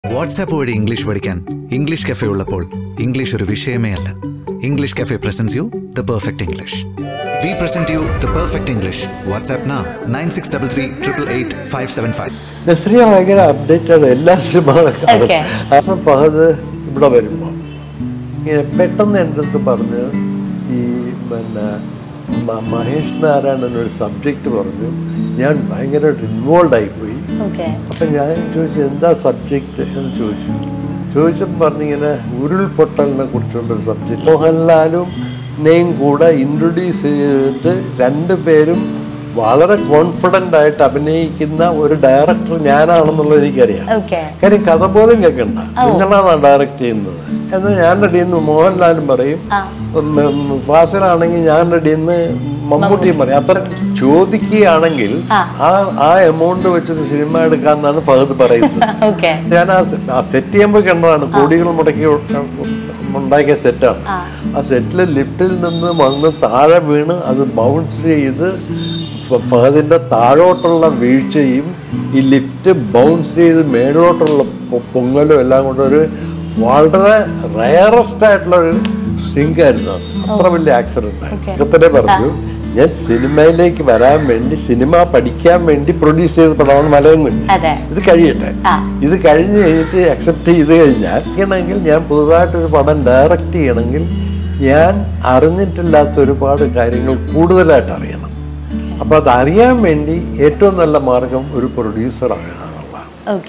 WhatsApp വഴി English പഠിക്കാൻ English cafe ഉള്ളപ്പോൾ ഇംഗ്ലീഷ് ഒരു വിഷയമേ അല്ല English cafe presents you the perfect English we present you the perfect English WhatsApp നാ nine six double three triple eight five seven five Nazriya ഭയങ്കര updated എല്ലാ സിനിമകളും കാണും. Okay. അപ്പം ഫഹദ് ഇവിടെ വരുമ്പോൾ ഇങ്ങനെ പെട്ടെന്ന് എൻ്റെ അടുത്ത് പറഞ്ഞ് ഈ പിന്നെ മ- മഹേഷ് നാരായണൻ ഒരു സബ്ജക്റ്റ് പറഞ്ഞു ഞാൻ ഭയങ്കരമായിട്ട് ഇൻവോൾവ് ആയിപ്പോയി ഓക്കെ അപ്പം ഞാൻ ചോദിച്ചു എന്താ സബ്ജക്റ്റ് എന്ന് ചോദിച്ചു ചോദിച്ചപ്പോൾ പറഞ്ഞിങ്ങനെ ഉരുൾപൊട്ടലിനെ കുറിച്ചുള്ളൊരു സബ്ജക്റ്റ് മോഹൻലാലും നെയും കൂടെ ഇൻട്രൊഡ്യൂസ് ചെയ്തിട്ട് രണ്ട് പേരും വളരെ കോൺഫിഡൻ്റ് ആയിട്ട് അഭിനയിക്കുന്ന ഒരു ഡയറക്ടർ ഞാനാണെന്നുള്ളത് എനിക്കറിയാം ഓക്കെ കാര്യം കഥ പോലും കേൾക്കണ്ട നിങ്ങളാണ് ഡയറക്റ്റ് ചെയ്യുന്നത് എന്ന് ഞാൻ റെഡിയെന്ന് മോഹൻലാലും പറയും ആ. ഉം, ഉം, ഫാസിലാണെങ്കിൽ ഞാൻ റെഡിയെന്ന് മമ്മൂട്ടിയും പറയും അത്ര ചോദിക്കുകയാണെങ്കിൽ ആ. ആ ആ എമൗണ്ട് വെച്ചൊരു സിനിമ എടുക്കാന്നാണ് ഫഹദ് പറയുന്നത് ഓക്കെ ഞാൻ ആ സെ- ആ സെറ്റ് ചെയ്യുമ്പോൾ കണ്ടതാണ് കോടികൾ മുടക്കി ഉണ്ടാക്കിയ സെറ്റാണ് ആ. ആ സെറ്റിൽ ലിഫ്റ്റിൽ നിന്ന് വന്ന് താഴെ വീണ് അത് ബൗൺസ് ചെയ്ത് ഫ- ഫഹദിന്റെ താഴോട്ടുള്ള വീഴ്ചയും ഈ ലിഫ്റ്റ് ബൗൺസ് ചെയ്ത് മേലോട്ടുള്ള പൊ- പൊങ്ങലും എല്ലാം കൊണ്ട് ഒരു വളരെ റയറസ്റ്റ് ആയിട്ടുള്ള ഒരു സിങ്ക് ആയിരുന്നു അത്. അത്ര വലിയ ആക്സിഡന്റ് Okay. ആയിരുന്നു പറഞ്ഞു ഞാൻ സിനിമയിലേക്ക് വരാൻ വേണ്ടി സിനിമ പഠിക്കാൻ വേണ്ടി പ്രൊഡ്യൂസ് ചെയ്ത പടമാണ് മലയും കുഞ്ഞ് അതെ ഇത് കഴിയട്ടെ ആ. ഇത് കഴിഞ്ഞ് കഴിഞ്ഞിട്ട് അക്സെപ്റ്റ് ചെയ്ത് കഴിഞ്ഞാൽ ചെയ്യണമെങ്കിൽ ഞാൻ പുതുതായിട്ടൊരു പടം ഡയറക്റ്റ് ചെയ്യണമെങ്കിൽ ഞാൻ അറിഞ്ഞിട്ടില്ലാത്ത ഒരുപാട് കാര്യങ്ങൾ കൂടുതലായിട്ട് അറിയണം അപ്പോൾ അത് അറിയാൻ വേണ്ടി ഏറ്റവും നല്ല മാർഗം ഒരു പ്രൊഡ്യൂസർ ആകുക എന്നുള്ളതാണ് ഓക്കെ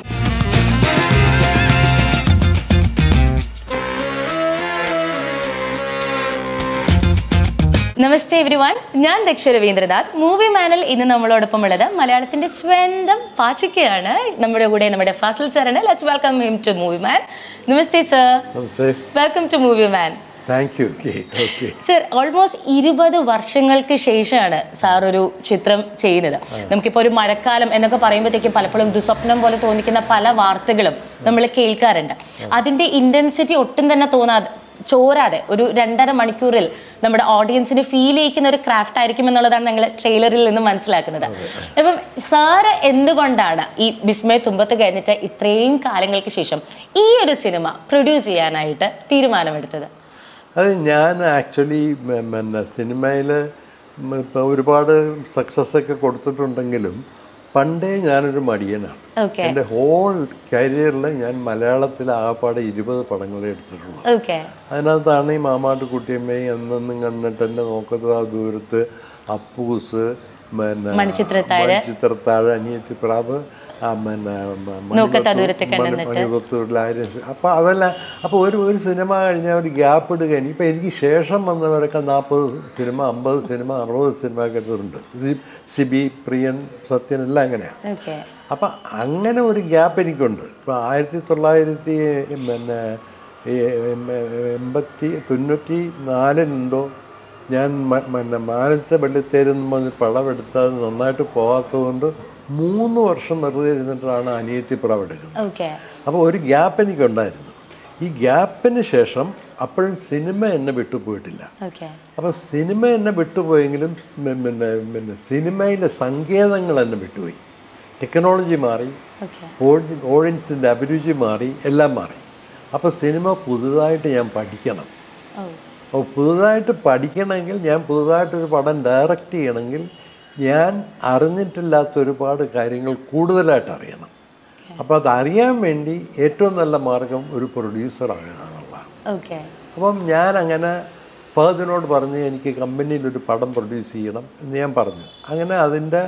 നമസ്തേ എവരി വൺ ഞാൻ ദക്ഷ രവീന്ദ്രനാഥ് മൂവി മാനിൽ ഇന്ന് നമ്മളോടൊപ്പം ഉള്ളത് മലയാളത്തിന്റെ സ്വന്തം പാച്ചിക്കയാണ് നമ്മുടെ കൂടെ നമ്മുടെ ഫാസിൽ സാറാണ് let's welcome him to movie man namaste sir namaste welcome to movie man thank you okay okay sir almost ഇരുപത് വർഷങ്ങൾക്ക് ശേഷമാണ് സാർ ഒരു ചിത്രം ചെയ്യുന്നത് നമുക്കിപ്പോൾ ഒരു മഴക്കാലം എന്നൊക്കെ പറയുമ്പോഴത്തേക്കും പലപ്പോഴും ദുസ്വപ്നം പോലെ തോന്നിക്കുന്ന പല വാർത്തകളും നമ്മൾ കേൾക്കാറുണ്ട് അതിന്റെ ഇന്റൻസിറ്റി ഒട്ടും തന്നെ തോന്നാതെ ചോരാതെ ഒരു രണ്ടര മണിക്കൂറിൽ നമ്മുടെ ഓഡിയൻസിന് ഫീൽ ചെയ്യിക്കുന്ന ഒരു ക്രാഫ്റ്റ് ആയിരിക്കും എന്നുള്ളതാണ് ഞങ്ങൾ ട്രെയിലറിൽ നിന്ന് മനസ്സിലാക്കുന്നത് അപ്പം സാറ് എന്തുകൊണ്ടാണ് ഈ വിസ്മയ തുമ്പത്ത് കഴിഞ്ഞിട്ട് ഇത്രയും കാലങ്ങൾക്ക് ശേഷം ഈ ഒരു സിനിമ പ്രൊഡ്യൂസ് ചെയ്യാനായിട്ട് തീരുമാനമെടുത്തത് അത് ഞാൻ ആക്ച്വലി പിന്നെ സിനിമയിൽ ഇപ്പോൾ ഒരുപാട് സക്സസ് ഒക്കെ കൊടുത്തിട്ടുണ്ടെങ്കിലും പണ്ടേ ഞാനൊരു മടിയനാണ് ഓക്കെ എൻ്റെ ഹോൾ കരിയറിൽ ഞാൻ മലയാളത്തിൽ ആകപ്പാടെ ഇരുപത് പടങ്ങളെ എടുത്തിട്ടുള്ളൂ ഓക്കെ അതിനകത്താണ് ഈ മാമാട്ട് കുട്ടിയമ്മയും എന്നെന്നും കണ്ടിട്ട് എൻ്റെ നോക്കത്ത് ആ ദൂരത്ത് അപ്പൂസ് പിന്നെ മണിച്ചിത്രത്താഴ്. മണിച്ചിത്രത്താഴ് അനിയത്തി പ്രാവ് ആ പിന്നെ മ- നോക്കത്ത് ആ മണിപത്തു- ദൂരത്ത് മണി- കണ്ടെന്നിട്ട്. മണിപത്തൂരിൽ ആയിരം അപ്പോൾ അതെല്ലാം അപ്പോൾ ഒരു ഒരു സിനിമ കഴിഞ്ഞാൽ ഒരു ഗ്യാപ്പ് ഇടുകയാണ് ഇപ്പം എനിക്ക് ശേഷം വന്നവരൊക്കെ നാൽപ്പത് സിനിമ അമ്പത് സിനിമ അറുപത് സിനിമ ഒക്കെ എടുത്തിട്ടുണ്ട് സി- സിബി പ്രിയൻ സത്യൻ എല്ലാം അങ്ങനെയാണ് ഓക്കെ അപ്പം അങ്ങനെ ഒരു ഗ്യാപ്പ് എനിക്കുണ്ട് ഇപ്പം ആയിരത്തി തൊള്ളായിരത്തി പിന്നെ ഈ എം- എൺപത്തി തൊണ്ണൂറ്റി നാലിനെന്തോ ഞാൻ മ- പിന്നെ മാനത്തെ വെള്ളിത്തേരെന്ന് പറഞ്ഞ് പടമെടുത്ത് അത് നന്നായിട്ട് പോകാത്തതുകൊണ്ട് മൂന്ന് വർഷം വെറുതെ ഇരുന്നിട്ടാണ് അനിയത്തി പടമെടുക്കുന്നത് ഓക്കെ അപ്പോൾ ഒരു ഗ്യാപ്പ് എനിക്കുണ്ടായിരുന്നു ഈ ഗ്യാപ്പിന് ശേഷം അപ്പോഴും സിനിമ എന്നെ വിട്ടുപോയിട്ടില്ല ഓക്കെ അപ്പോൾ സിനിമ എന്നെ വിട്ടുപോയെങ്കിലും മ് പിന്നെ പിന്നെ സിനിമയിലെ സങ്കേതങ്ങൾ എന്നെ വിട്ടുപോയി ടെക്നോളജി മാറി ഓക്കെ ഓഡി ഓഡിയൻസിൻ്റെ അഭിരുചി മാറി എല്ലാം മാറി അപ്പോൾ സിനിമ പുതുതായിട്ട് ഞാൻ പഠിക്കണം ഓ അപ്പോൾ പുതുതായിട്ട് പഠിക്കണമെങ്കിൽ ഞാൻ പുതുതായിട്ടൊരു പടം ഡയറക്റ്റ് ചെയ്യണമെങ്കിൽ ഞാൻ അറിഞ്ഞിട്ടില്ലാത്ത ഒരുപാട് കാര്യങ്ങൾ കൂടുതലായിട്ട് അറിയണം അപ്പോൾ അതറിയാൻ വേണ്ടി ഏറ്റവും നല്ല മാർഗം ഒരു പ്രൊഡ്യൂസർ ആകുക എന്നുള്ളതാണ് ഓക്കെ അപ്പം ഞാൻ അങ്ങനെ ഫഹദിനോട് പറഞ്ഞ് എനിക്ക് കമ്പനിയിൽ ഒരു പടം പ്രൊഡ്യൂസ് ചെയ്യണം എന്ന് ഞാൻ പറഞ്ഞു അങ്ങനെ അതിൻ്റെ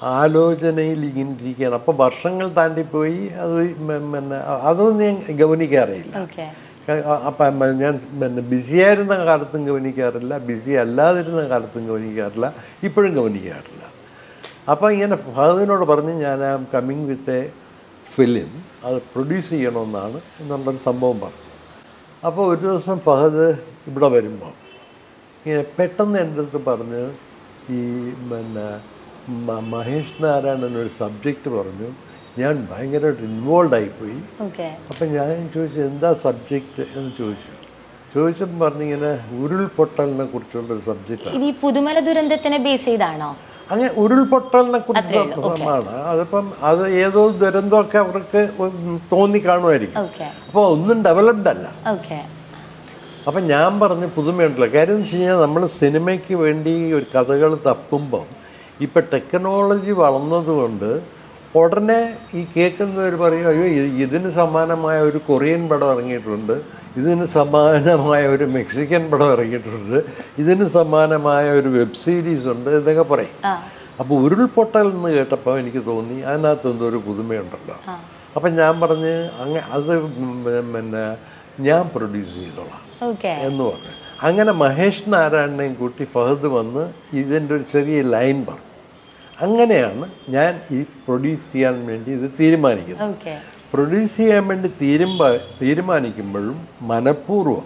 ആലോചനയിൽ ഇങ്ങനെ ഇരിക്കുകയാണ് അപ്പോൾ വർഷങ്ങൾ താണ്ടിപ്പോയി അത് മ- പിന്നെ അതൊന്നും ഞാൻ ഗവനിക്കാറില്ല ഓക്കെ അപ്പം ഞാൻ പിന്നെ ബിസിയായിരുന്ന കാലത്തും ഗവനിക്കാറില്ല ബിസി അല്ലാതിരുന്ന കാലത്തും ഗവനിക്കാറില്ല ഇപ്പോഴും ഗവനിക്കാറില്ല അപ്പോൾ ഇങ്ങനെ ഫഹദിനോട് പറഞ്ഞ് ഞാൻ ആ കമ്മിങ് വിത്ത് എ ഫിലിം അത് പ്രൊഡ്യൂസ് ചെയ്യണമെന്നാണ് എന്നുള്ളൊരു സംഭവം പറഞ്ഞു അപ്പോൾ ഒരു ദിവസം ഫഹദ് ഇവിടെ വരുമ്പോൾ ഇങ്ങനെ പെട്ടെന്ന് എൻ്റെ അടുത്ത് പറഞ്ഞ് ഈ പിന്നെ മ- മഹേഷ് നാരായണൻ ഒരു സബ്ജക്റ്റ് പറഞ്ഞു ഞാൻ ഭയങ്കരമായിട്ട് ഇൻവോൾവ് ആയിപ്പോയി ഓക്കെ അപ്പം ഞാൻ ചോദിച്ചു എന്താ സബ്ജക്റ്റ് എന്ന് ചോദിച്ചു ചോദിച്ചപ്പോൾ പറഞ്ഞിങ്ങനെ ഉരുൾപൊട്ടലിനെ കുറിച്ചുള്ളൊരു സബ്ജക്റ്റാണ് ഇത് ഈ പുതുമല ദുരന്തത്തിനെ ബേസ് ചെയ്താണോ അങ്ങനെ ഉരുൾപൊട്ടലിനെ കുറിച്ച് ആണ് അതിപ്പം അത് ഏതോ ദുരന്തമൊക്കെ അവർക്ക് തോന്നി കാണുമായിരിക്കും ഓക്കെ അപ്പോൾ ഒന്നും ഡെവലപ്ഡ് അല്ല ഓക്കെ അപ്പം ഞാൻ പറഞ്ഞ പുതുമയുണ്ടല്ലോ കാര്യം എന്ന് വെച്ച് കഴിഞ്ഞാൽ നമ്മൾ സിനിമയ്ക്ക് വേണ്ടി ഒരു കഥകൾ തപ്പുമ്പം ഇപ്പം ടെക്നോളജി വളർന്നതുകൊണ്ട് ഉടനെ ഈ കേൾക്കുന്നവർ പറയും അയ്യോ ഇത് ഇതിന് സമാനമായ ഒരു കൊറിയൻ പടം ഇറങ്ങിയിട്ടുണ്ട് ഇതിന് സമാനമായ ഒരു മെക്സിക്കൻ പടം ഇറങ്ങിയിട്ടുണ്ട് ഇതിന് സമാനമായ ഒരു വെബ് സീരീസ് ഉണ്ട് എന്നൊക്കെ പറയും ആ അപ്പോൾ ഉരുൾപൊട്ടൽ എന്ന് കേട്ടപ്പോൾ എനിക്ക് തോന്നി അതിനകത്ത് എന്തോ ഒരു പുതുമയുണ്ടല്ലോ അപ്പം ഞാൻ പറഞ്ഞ് അങ്ങ അത് പിന്നെ ഞാൻ പ്രൊഡ്യൂസ് ചെയ്തോളാം ഓക്കെ എന്ന് പറഞ്ഞു അങ്ങനെ മഹേഷ് നാരായണനെയും കൂട്ടി ഫഹദ് വന്ന് ഇതിൻ്റെ ഒരു ചെറിയ ലൈൻ പറഞ്ഞു അങ്ങനെയാണ് ഞാൻ ഈ പ്രൊഡ്യൂസ് ചെയ്യാൻ വേണ്ടി ഇത് തീരുമാനിക്കുന്നത് ഓക്കെ പ്രൊഡ്യൂസ് ചെയ്യാൻ വേണ്ടി തീരുമ്പ തീരുമാനിക്കുമ്പോഴും മനഃപൂർവ്വം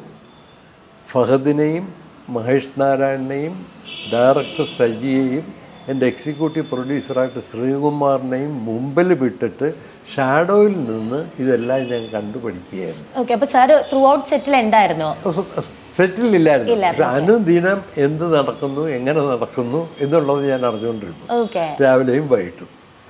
ഫഹദിനെയും മഹേഷ് നാരായണനെയും ഡയറക്ടർ സജിയെയും എൻ്റെ എക്സിക്യൂട്ടീവ് പ്രൊഡ്യൂസറായിട്ട് ശ്രീകുമാറിനെയും മുമ്പിൽ വിട്ടിട്ട് ഷാഡോയിൽ നിന്ന് ഇതെല്ലാം ഞാൻ കണ്ടുപഠിക്കുകയായിരുന്നു ഓക്കെ അപ്പൊ സാറ് ത്രൂ ഔട്ട് സെറ്റിൽ ഉണ്ടായിരുന്നോ സെറ്റിലില്ലായിരുന്നു പക്ഷെ അനുദിനം എന്ത് നടക്കുന്നു എങ്ങനെ നടക്കുന്നു എന്നുള്ളത് ഞാൻ അറിഞ്ഞുകൊണ്ടിരുന്നു ഓക്കെ രാവിലെയും വൈകിട്ടും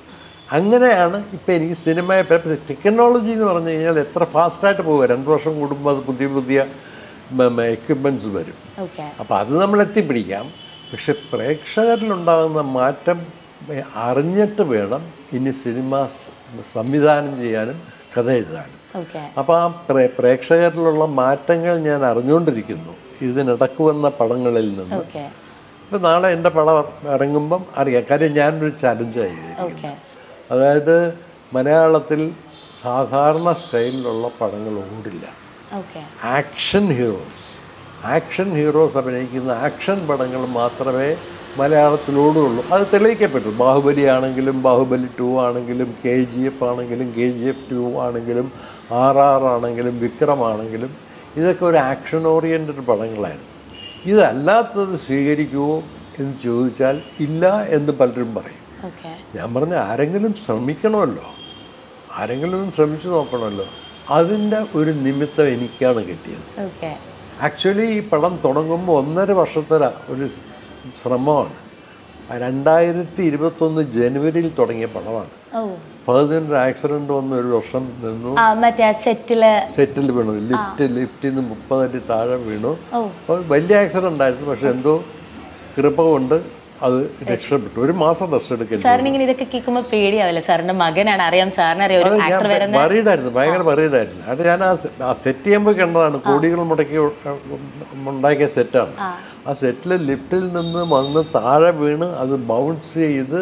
അങ്ങനെയാണ് ഇപ്പം എനിക്ക് സിനിമയെ ടെക്നോളജി എന്ന് പറഞ്ഞു കഴിഞ്ഞാൽ എത്ര ഫാസ്റ്റായിട്ട് പോകുക രണ്ട് വർഷം കൂടുമ്പോൾ അത് പുതിയ പുതിയ എക്യുപ്മെൻറ്റ്സ് വരും ഓക്കെ അപ്പോൾ അത് നമ്മൾ എത്തിപ്പിടിക്കാം പക്ഷെ പ്രേക്ഷകരിലുണ്ടാകുന്ന മാറ്റം എ, അറിഞ്ഞിട്ട് വേണം ഇനി സിനിമ സ് സംവിധാനം ചെയ്യാനും കഥ എഴുതാനും ഓക്കെ അപ്പോൾ ആ പ്രേ പ്രേക്ഷകരിലുള്ള മാറ്റങ്ങൾ ഞാൻ അറിഞ്ഞുകൊണ്ടിരിക്കുന്നു ഇതിനിടക്ക് വന്ന പടങ്ങളിൽ നിന്ന് ഓക്കെ ഇപ്പം നാളെ എൻ്റെ പടം ഇറങ്ങുമ്പം അറിയാം കാര്യം ഞാനൊരു ചലഞ്ചായി ഓക്കെ അതായത് മലയാളത്തിൽ സാധാരണ സ്റ്റൈലിലുള്ള പടങ്ങൾ ഓടില്ല okay action heroes action heroes അഭിനയിക്കുന്ന ആക്ഷൻ പടങ്ങൾ മാത്രമേ മലയാളത്തിലോടുള്ളൂ അത് തെളിയിക്കപ്പെട്ടു ബാഹുബലി ആണെങ്കിലും ബാഹുബലി ടു ആണെങ്കിലും കെ ജി എഫ് ആണെങ്കിലും കെ ജി എഫ് ടു ആണെങ്കിലും ആർ ആർ ആണെങ്കിലും വിക്രം ആണെങ്കിലും ഇതൊക്കെ ഒരു ആക്ഷൻ ഓറിയൻറ്റഡ് പടങ്ങളായിരുന്നു ഇതല്ലാത്തത് സ്വീകരിക്കുമോ എന്ന് ചോദിച്ചാൽ ഇല്ല എന്ന് പലരും പറയും ഓക്കെ ഞാൻ പറഞ്ഞ ആരെങ്കിലും ശ്രമിക്കണമല്ലോ ആരെങ്കിലും ഒന്ന് ശ്രമിച്ചു നോക്കണമല്ലോ അതിൻ്റെ ഒരു നിമിത്തം എനിക്കാണ് കിട്ടിയത് ഓക്കെ ആക്ച്വലി ഈ പടം തുടങ്ങുമ്പോൾ ഒന്നര വർഷത്തെ ര- ഒരു ശ്രമമാണ് രണ്ടായിരത്തി ഇരുപത്തൊന്ന് ജനുവരിയിൽ തുടങ്ങിയ പടമാണ് ഓ ഫഹദിന് ഒരു ആക്സിഡൻറ്റ് വന്ന് ഒരു വർഷം നിന്നു ആ മറ്റേ സെറ്റില് സെറ്റിൽ വീണു ലിഫ്റ്റ് ലിഫ്റ്റിൽ നിന്ന് മുപ്പതടി താഴെ വീണു ഓ അപ്പോൾ വലിയ ആക്സിഡൻ്റ് ആയിരുന്നു പക്ഷെ എന്തോ കൃപ കൊണ്ട് അത് രക്ഷപ്പെട്ടു ഒരു മാസം റെസ്റ്റ് എടുക്കേണ്ടി സാറിന് ഇങ്ങനെ ഇതൊക്കെ കേൾക്കുമ്പോൾ പേടിയാവില്ല സാറിന്റെ മകനാണ് അറിയാം സാറിന് അറിയാം ഒരു ആക്ടർ വരുന്ന വറീഡായിരുന്നു ഭയങ്കര വറീഡായിരുന്നു അത് ഞാൻ ആ സെ- ആ സെറ്റ് ചെയ്യുമ്പോൾ കണ്ടതാണ് കോടികൾ മുടക്കി ഉ- ഉണ്ടാക്കിയ സെറ്റാണ് ആ സെറ്റിൽ ലിഫ്റ്റിൽ നിന്ന് വന്ന് താഴെ വീണ് അത് ബൗൺസ് ചെയ്ത്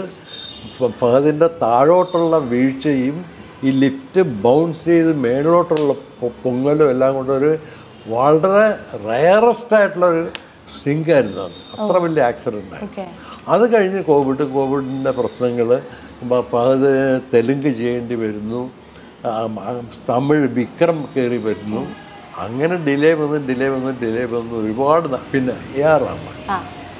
ഫ- ഫഹദിൻ്റെ താഴോട്ടുള്ള വീഴ്ചയും ഈ ലിഫ്റ്റ് ബൗൺസ് ചെയ്ത് മേളിലോട്ടുള്ള പൊ- പൊങ്ങലും എല്ലാം കൊണ്ടൊരു വളരെ റയറസ്റ്റ് ആയിട്ടുള്ളൊരു സിങ്കായിരുന്നു അത് അത്ര വലിയ ആക്സിഡൻ്റ് ആയിരുന്നു ഓക്കെ അത് കഴിഞ്ഞ് കോവിഡ് കോവിഡിൻ്റെ പ്രശ്നങ്ങൾ ഫഹദ് തെലുങ്ക് ചെയ്യേണ്ടി വരുന്നു ആ, ആ, തമിഴ് വിക്രം കയറി വരുന്നു അങ്ങനെ ഡിലേ വന്ന് ഡിലേ വന്ന് ഡിലേ വന്ന് ഒരുപാട് ന- പിന്നെ എ ആർ റഹ്മാൻ ആ